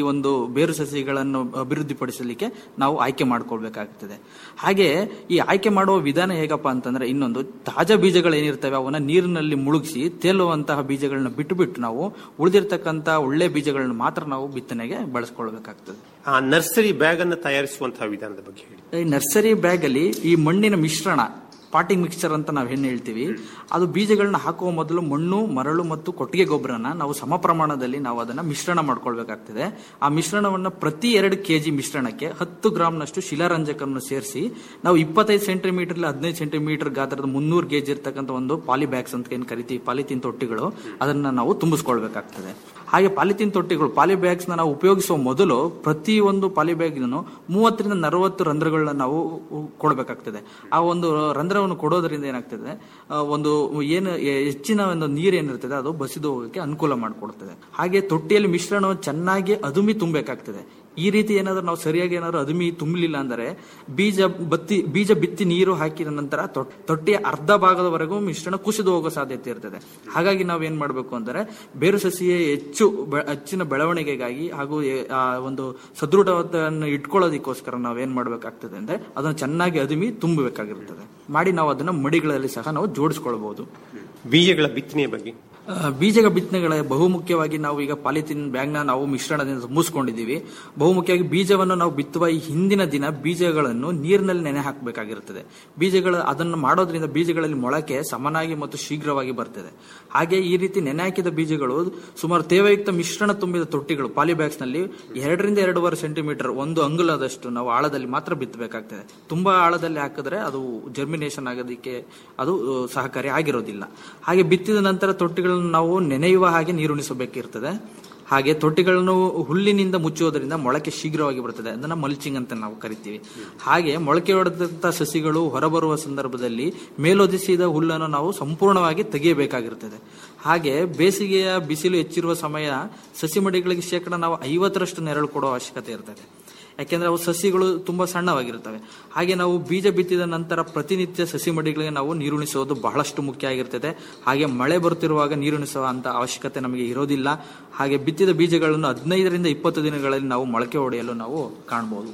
[SPEAKER 11] ಒಂದು ಬೇರು ಸಸಿಗಳನ್ನು ಅಭಿವೃದ್ಧಿಪಡಿಸಲಿಕ್ಕೆ ನಾವು ಆಯ್ಕೆ ಮಾಡ್ಕೊಳ್ಬೇಕಾಗ್ತದೆ ಹಾಗೆ ಈ ಆಯ್ಕೆ ಮಾಡುವ ವಿಧಾನ ಹೇಗಪ್ಪ ಅಂತಂದ್ರೆ ಇನ್ನೊಂದು ತಾಜಾ ಬೀಜಗಳು ಏನಿರ್ತವೆ ಅವನ್ನ ನೀರಿನಲ್ಲಿ ಮುಳುಗಿಸಿ ತೇಲುವಂತಹ ಬೀಜಗಳನ್ನ ಬಿಟ್ಟು ಬಿಟ್ಟು ನಾವು ಉಳಿದಿರ್ತಕ್ಕಂಥ ಒಳ್ಳೆ ಬೀಜಗಳನ್ನ ಮಾತ್ರ ನಾವು ಬಿತ್ತನೆಗೆ ಬಳಸ್ಕೊಳ್ಬೇಕಾಗ್ತದೆ
[SPEAKER 10] ಆ ನರ್ಸರಿ ಬ್ಯಾಗ್ ಅನ್ನು ತಯಾರಿಸುವಂತಹ ವಿಧಾನದ ಬಗ್ಗೆ ಹೇಳಿ
[SPEAKER 11] ಈ ನರ್ಸರಿ ಬ್ಯಾಗ್ ಅಲ್ಲಿ ಈ ಮಣ್ಣಿನ ಮಿಶ್ರಣ ಪಾಟಿಂಗ್ ಮಿಕ್ಸ್ಚರ್ ಅಂತ ನಾವು ಏನು ಹೇಳ್ತೀವಿ ಅದು ಬೀಜಗಳನ್ನ ಹಾಕುವ ಮೊದಲು ಮಣ್ಣು ಮರಳು ಮತ್ತು ಕೊಟ್ಟಿಗೆ ಗೊಬ್ಬರನ ನಾವು ಸಮ ಪ್ರಮಾಣದಲ್ಲಿ ನಾವು ಅದನ್ನ ಮಿಶ್ರಣ ಮಾಡ್ಕೊಳ್ಬೇಕಾಗ್ತದೆ ಆ ಮಿಶ್ರಣವನ್ನ ಪ್ರತಿ ಎರಡು ಕೆಜಿ ಮಿಶ್ರಣಕ್ಕೆ ಹತ್ತು ಗ್ರಾಮ್ನಷ್ಟು ಶಿಲಾರಂಜಕವನ್ನು ಸೇರಿಸಿ ನಾವು ಇಪ್ಪತ್ತೈದು ಸೆಂಟಿಮೀಟರ್ ಹದಿನೈದು ಸೆಂಟಿಮೀಟರ್ ಗಾತ್ರದ ಮುನ್ನೂರು ಗೇಜ್ ಇರ್ತಕ್ಕಂಥ ಒಂದು ಪಾಲಿ ಬ್ಯಾಗ್ಸ್ ಅಂತ ಏನು ಕರಿತೀವಿ ಪಾಲಿಥೀನ್ ತೊಟ್ಟಿಗಳು ಅದನ್ನ ನಾವು ತುಂಬಿಸ್ಕೊಳ್ಬೇಕಾಗ್ತದೆ ಹಾಗೆ ಪಾಲಿಥೀನ್ ತೊಟ್ಟಿಗಳು ಪಾಲಿ ಬ್ಯಾಗ್ಸ್ ನಾವು ಉಪಯೋಗಿಸುವ ಮೊದಲು ಪ್ರತಿ ಒಂದು ಪಾಲಿ ಬ್ಯಾಗ್ ಮೂವತ್ತರಿಂದ ನಲವತ್ತು ರಂಧ್ರಗಳನ್ನ ನಾವು ಕೊಡಬೇಕಾಗ್ತದೆ ಆ ಒಂದು ರಂಧ್ರವನ್ನು ಕೊಡೋದ್ರಿಂದ ಏನಾಗ್ತದೆ ಆ, ಒಂದು ಏನು ಎ- ಹೆಚ್ಚಿನ ಒಂದು ನೀರು ಏನಿರ್ತದೆ ಅದು ಬಸಿದು ಹೋಗೋಕೆ ಅನುಕೂಲ ಮಾಡಿಕೊಡ್ತದೆ ಹಾಗೆ ತೊಟ್ಟಿಯಲ್ಲಿ ಮಿಶ್ರಣವನ್ನು ಚೆನ್ನಾಗಿ ಅದುಮಿ ತುಂಬಬೇಕಾಗ್ತದೆ ಈ ರೀತಿ ಏನಾದ್ರೂ ನಾವು ಸರಿಯಾಗಿ ಏನಾದ್ರು ಅದುಮಿ ತುಂಬಲಿಲ್ಲ ಅಂದರೆ ಬೀಜ ಬತ್ತಿ ಬೀಜ ಬಿತ್ತಿ ನೀರು ಹಾಕಿದ ನಂತರ ತೊಟ್- ತೊಟ್ಟಿಯ ಅರ್ಧ ಭಾಗದವರೆಗೂ ಮಿಶ್ರಣ ಕುಸಿದು ಹೋಗೋ ಸಾಧ್ಯತೆ ಇರ್ತದೆ ಹಾಗಾಗಿ ನಾವು ಏನ್ ಮಾಡಬೇಕು ಅಂದರೆ ಬೇರು ಸಸಿಯ ಹೆಚ್ಚು ಬೆ- ಹೆಚ್ಚಿನ ಬೆಳವಣಿಗೆಗಾಗಿ ಹಾಗೂ ಎ- ಆ ಒಂದು ಸದೃಢತೆಯನ್ನು ಇಟ್ಕೊಳ್ಳೋದಕ್ಕೋಸ್ಕರ ನಾವು ಏನ್ ಮಾಡಬೇಕಾಗ್ತದೆ ಅಂದ್ರೆ ಅದನ್ನು ಚೆನ್ನಾಗಿ ಅದುಮಿ ತುಂಬಬೇಕಾಗಿರ್ತದೆ ಮಾಡಿ ನಾವು ಅದನ್ನ ಮಡಿಗಳಲ್ಲಿ ಸಹ ನಾವು ಜೋಡಿಸ್ಕೊಳ್ಬಹುದು
[SPEAKER 10] ಬೀಜಗಳ ಬಿತ್ತನೆಯ ಬಗ್ಗೆ
[SPEAKER 11] ಆ, ಬೀಜಗಳ ಬಿತ್ತನೆಗಳ ಬಹುಮುಖ್ಯವಾಗಿ ನಾವು ಈಗ ಪಾಲಿಥಿನ್ ಬ್ಯಾಗ್ನ ನಾವು ಮಿಶ್ರಣದಿಂದ ತುಂಬಿಸ್ಕೊಂಡಿದ್ದೀವಿ ಬಹುಮುಖ್ಯವಾಗಿ ಬೀಜವನ್ನು ನಾವು ಬಿತ್ತುವ ಈ ಹಿಂದಿನ ದಿನ ಬೀಜಗಳನ್ನು ನೀರಿನಲ್ಲಿ ನೆನೆ ಹಾಕಬೇಕಾಗಿರುತ್ತದೆ ಬೀಜಗಳು ಅದನ್ನು ಮಾಡೋದ್ರಿಂದ ಬೀಜಗಳಲ್ಲಿ ಮೊಳಕೆ ಸಮನಾಗಿ ಮತ್ತು ಶೀಘ್ರವಾಗಿ ಬರ್ತದೆ ಹಾಗೆ ಈ ರೀತಿ ನೆನೆ ಹಾಕಿದ ಬೀಜಗಳು ಸುಮಾರು ತೇವಯುಕ್ತ ಮಿಶ್ರಣ ತುಂಬಿದ ತೊಟ್ಟಿಗಳು ಪಾಲಿ ಬ್ಯಾಗ್ಸ್ ನಲ್ಲಿ ಎರಡರಿಂದ ಎರಡೂವರೆ ಸೆಂಟಿಮೀಟರ್ ಒಂದು ಅಂಗುಲದಷ್ಟು ನಾವು ಆಳದಲ್ಲಿ ಮಾತ್ರ ಬಿತ್ತಬೇಕಾಗ್ತದೆ ತುಂಬಾ ಆಳದಲ್ಲಿ ಹಾಕಿದ್ರೆ ಅದು ಜರ್ಮಿನೇಷನ್ ಆಗೋದಕ್ಕೆ ಅದು ಅಹ್, ಸಹಕಾರಿ ಆಗಿರೋದಿಲ್ಲ ಹಾಗೆ ಬಿತ್ತಿದ ನಂತರ ತೊಟ್ಟಿಗಳನ್ನು ನಾವು ನೆನೆಯುವ ಹಾಗೆ ನೀರುಣಿಸಬೇಕಿರ್ತದೆ ಹಾಗೆ ತೊಟ್ಟಿಗಳನ್ನು ಹುಲ್ಲಿನಿಂದ ಮುಚ್ಚುವುದರಿಂದ ಮೊಳಕೆ ಶೀಘ್ರವಾಗಿ ಬರುತ್ತದೆ ಅದನ್ನ ಮಲ್ಚಿಂಗ್ ಅಂತ ನಾವು ಕರಿತೀವಿ ಹಾಗೆ ಮೊಳಕೆ ಹೊಡೆದಂತ ಸಸಿಗಳು ಹೊರಬರುವ ಸಂದರ್ಭದಲ್ಲಿ ಮೇಲೊದಿಸಿದ ಹುಲ್ಲನ್ನು ನಾವು ಸಂಪೂರ್ಣವಾಗಿ ತೆಗೆಯಬೇಕಾಗಿರುತ್ತದೆ ಹಾಗೆ ಬೇಸಿಗೆಯ ಬಿಸಿಲು ಹೆಚ್ಚಿರುವ ಸಮಯ ಸಸಿ ಮಡಿಗಳಿಗೆ ಶೇಕಡ ನಾವು ಐವತ್ತರಷ್ಟು ನೆರಳು ಕೊಡೋ ಅವಶ್ಯಕತೆ ಇರ್ತದೆ ಯಾಕೆಂದ್ರೆ ಅವು ಸಸಿಗಳು ತುಂಬಾ ಸಣ್ಣವಾಗಿರ್ತವೆ ಹಾಗೆ ನಾವು ಬೀಜ ಬಿತ್ತಿದ ನಂತರ ಪ್ರತಿನಿತ್ಯ ಸಸಿ ಮಡಿಗಳಿಗೆ ನಾವು ನೀರುಣಿಸುವುದು ಬಹಳಷ್ಟು ಮುಖ್ಯ ಆಗಿರ್ತದೆ ಹಾಗೆ ಮಳೆ ಬರುತ್ತಿರುವಾಗ ನೀರುಣಿಸುವ ಅಂತ ಅವಶ್ಯಕತೆ ನಮಗೆ ಇರೋದಿಲ್ಲ ಹಾಗೆ ಬಿತ್ತಿದ ಬೀಜಗಳನ್ನು ಹದಿನೈದರಿಂದ ಇಪ್ಪತ್ತು ದಿನಗಳಲ್ಲಿ ನಾವು ಮೊಳಕೆ ಹೊಡೆಯಲು ನಾವು ಕಾಣಬಹುದು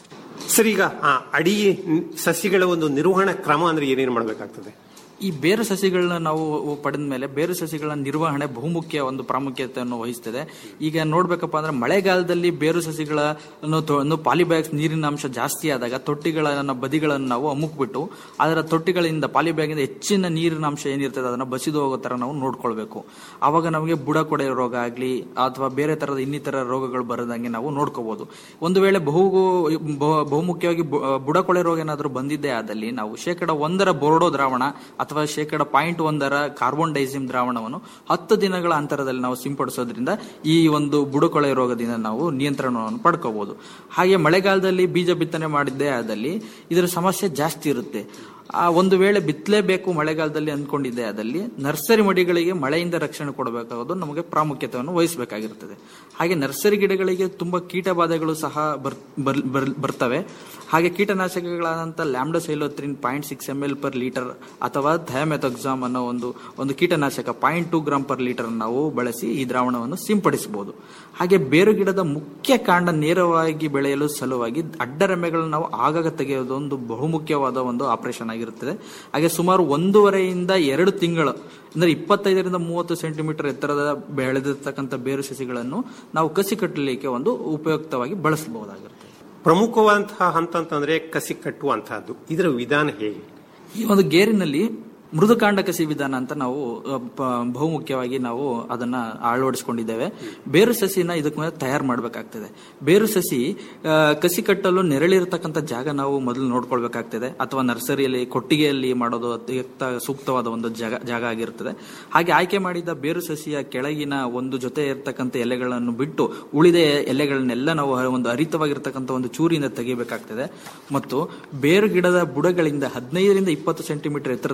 [SPEAKER 10] ಸರ್ ಈಗ ಆ ಅಡಿ ಸಸಿಗಳ ಒಂದು ನಿರ್ವಹಣಾ ಕ್ರಮ ಅಂದ್ರೆ ಏನೇನು ಮಾಡಬೇಕಾಗ್ತದೆ
[SPEAKER 11] ಈ ಬೇರು ಸಸಿಗಳನ್ನ ನಾವು ಪಡೆದ ಮೇಲೆ ಬೇರು ಸಸಿಗಳ ನಿರ್ವಹಣೆ ಬಹುಮುಖ್ಯ ಒಂದು ಪ್ರಾಮುಖ್ಯತೆಯನ್ನು ವಹಿಸ್ತದೆ ಈಗ ನೋಡ್ಬೇಕಪ್ಪ ಅಂದ್ರೆ ಮಳೆಗಾಲದಲ್ಲಿ ಬೇರು ಸಸಿಗಳನ್ನು ಪಾಲಿಬ್ಯಾಗ್ಸ್ ನೀರಿನ ಅಂಶ ಜಾಸ್ತಿ ಆದಾಗ ತೊಟ್ಟಿಗಳ ಬದಿಗಳನ್ನು ನಾವು ಅಮುಕ್ಬಿಟ್ಟು ಅದರ ತೊಟ್ಟಿಗಳಿಂದ ಪಾಲಿಬ್ಯಾಗಿಂದ ಹೆಚ್ಚಿನ ನೀರಿನ ಅಂಶ ಏನಿರ್ತದೆ ಅದನ್ನ ಬಸಿದು ಹೋಗೋ ತರ ನಾವು ನೋಡ್ಕೊಳ್ಬೇಕು ಆವಾಗ ನಮಗೆ ಬುಡ ಕೊಡೆ ರೋಗ ಆಗ್ಲಿ ಅಥವಾ ಬೇರೆ ತರದ ಇನ್ನಿತರ ರೋಗಗಳು ಬರದಂಗೆ ನಾವು ನೋಡ್ಕೋಬಹುದು ಒಂದು ವೇಳೆ ಬಹು ಬಹು- ಬಹುಮುಖ್ಯವಾಗಿ ಬು- ಬುಡಕೊಳೆ ರೋಗ ಏನಾದರೂ ಬಂದಿದ್ದೇ ಆದಲ್ಲಿ ನಾವು ಶೇಕಡ ಒಂದರ ಬೋರ್ಡೋ ದ್ರಾವಣ ಅಥವಾ ಶೇಕಡ ಪಾಯಿಂಟ್ ಒಂದರ ಕಾರ್ಬೋನ್ ಡೈಸಿಮ್ ದ್ರಾವಣವನ್ನು ಹತ್ತು ದಿನಗಳ ಅಂತರದಲ್ಲಿ ನಾವು ಸಿಂಪಡಿಸೋದ್ರಿಂದ ಈ ಒಂದು ಬುಡಕೊಳೆ ರೋಗದಿಂದ ನಾವು ನಿಯಂತ್ರಣವನ್ನು ಪಡ್ಕೋಬಹುದು ಹಾಗೆ ಮಳೆಗಾಲದಲ್ಲಿ ಬೀಜ ಬಿತ್ತನೆ ಮಾಡಿದ್ದೇ ಆದಲ್ಲಿ ಇದರ ಸಮಸ್ಯೆ ಜಾಸ್ತಿ ಇರುತ್ತೆ ಆ ಒಂದು ವೇಳೆ ಬಿತ್ತಲೇಬೇಕು ಮಳೆಗಾಲದಲ್ಲಿ ಅಂದ್ಕೊಂಡಿದ್ದೆ ಆದಲ್ಲಿ ನರ್ಸರಿ ಮಡಿಗಳಿಗೆ ಮಳೆಯಿಂದ ರಕ್ಷಣೆ ಕೊಡಬೇಕಾಗೋದು ನಮಗೆ ಪ್ರಾಮುಖ್ಯತೆಯನ್ನು ವಹಿಸಬೇಕಾಗಿರುತ್ತದೆ ಹಾಗೆ ನರ್ಸರಿ ಗಿಡಗಳಿಗೆ ತುಂಬಾ ಕೀಟಬಾಧೆಗಳು ಸಹ ಬರ್ ಬರ್- ಬರ್- ಬರ್ತವೆ ಹಾಗೆ ಕೀಟನಾಶಕಗಳಾದಂಥ lambda cyhalothrin point six M L per litre ಅಥವಾ ಥಯಾಮೆಥಾಕ್ಸಾಮ್ ಅನ್ನೋ ಒಂದು ಒಂದು ಕೀಟನಾಶಕ point two gram per litre ನಾವು ಬಳಸಿ ಈ ದ್ರಾವಣವನ್ನು ಸಿಂಪಡಿಸಬಹುದು ಹಾಗೆ ಬೇರು ಗಿಡದ ಮುಖ್ಯ ಕಾಂಡ ನೇರವಾಗಿ ಬೆಳೆಯಲು ಸಲುವಾಗಿ ಅಡ್ಡರೆಮೆಗಳನ್ನು ನಾವು ಆಗಾಗ ತೆಗೆಯೋದು ಒಂದು ಬಹುಮುಖ್ಯವಾದ ಒಂದು ಆಪರೇಷನ್ ಆಗಿರುತ್ತದೆ ಹಾಗೆ ಸುಮಾರು ಒಂದೂವರೆಯಿಂದ ಎರಡು ತಿಂಗಳು ಅಂದ್ರೆ ಇಪ್ಪತ್ತೈದರಿಂದ ಮೂವತ್ತು ಸೆಂಟಿಮೀಟರ್ ಎತ್ತರದ ಬೆಳೆದಿರ್ತಕ್ಕಂಥ ಬೇರು ಸಸಿಗಳನ್ನು ನಾವು ಕಸಿ ಕಟ್ಟಲಿಕ್ಕೆ ಒಂದು ಉಪಯುಕ್ತವಾಗಿ ಬಳಸಬಹುದಾಗಿರುತ್ತೆ
[SPEAKER 10] ಪ್ರಮುಖವಾದಂತಹ ಹಂತ ಅಂತಂದ್ರೆ ಕಸಿ ಕಟ್ಟುವಂತಹದ್ದು ಇದರ ವಿಧಾನ ಹೇಗೆ
[SPEAKER 11] ಈ ಒಂದು ಗೇರಿನಲ್ಲಿ ಮೃದುಕಾಂಡ ಕಸಿ ವಿಧಾನ ಅಂತ ನಾವು ಅ, ಪ- ಬಹುಮುಖ್ಯವಾಗಿ ನಾವು ಅದನ್ನ ಅಳವಡಿಸಿಕೊಂಡಿದ್ದೇವೆ ಬೇರು ಸಸಿನ ಇದಕ್ಕೆ ಮೇಲೆ ತಯಾರು ಮಾಡಬೇಕಾಗ್ತದೆ ಬೇರು ಸಸಿ ಆ, ಕಸಿ ಕಟ್ಟಲು ನೆರಳಿರತಕ್ಕಂಥ ಜಾಗ ನಾವು ಮೊದಲು ನೋಡ್ಕೊಳ್ಬೇಕಾಗ್ತದೆ ಅಥವಾ ನರ್ಸರಿಯಲ್ಲಿ ಕೊಟ್ಟಿಗೆಯಲ್ಲಿ ಮಾಡೋದು ಅತ್ಯಂತ ಸೂಕ್ತವಾದ ಒಂದು ಜಾಗ ಜಾಗ ಆಗಿರುತ್ತದೆ ಹಾಗೆ ಆಯ್ಕೆ ಮಾಡಿದ ಬೇರು ಸಸಿಯ ಕೆಳಗಿನ ಒಂದು ಜೊತೆ ಇರತಕ್ಕಂಥ ಎಲೆಗಳನ್ನು ಬಿಟ್ಟು ಉಳಿದ ಎಲೆಗಳನ್ನೆಲ್ಲ ನಾವು ಒಂದು ಹರಿತವಾಗಿರ್ತಕ್ಕಂಥ ಒಂದು ಚೂರಿಯಿಂದ ತೆಗಿಬೇಕಾಗ್ತದೆ ಮತ್ತು ಬೇರು ಗಿಡದ ಬುಡಗಳಿಂದ ಹದಿನೈದರಿಂದ ಇಪ್ಪತ್ತು ಸೆಂಟಿಮೀಟರ್ ಎತ್ತರದಲ್ಲಿ ಏನಿರುತ್ತೆ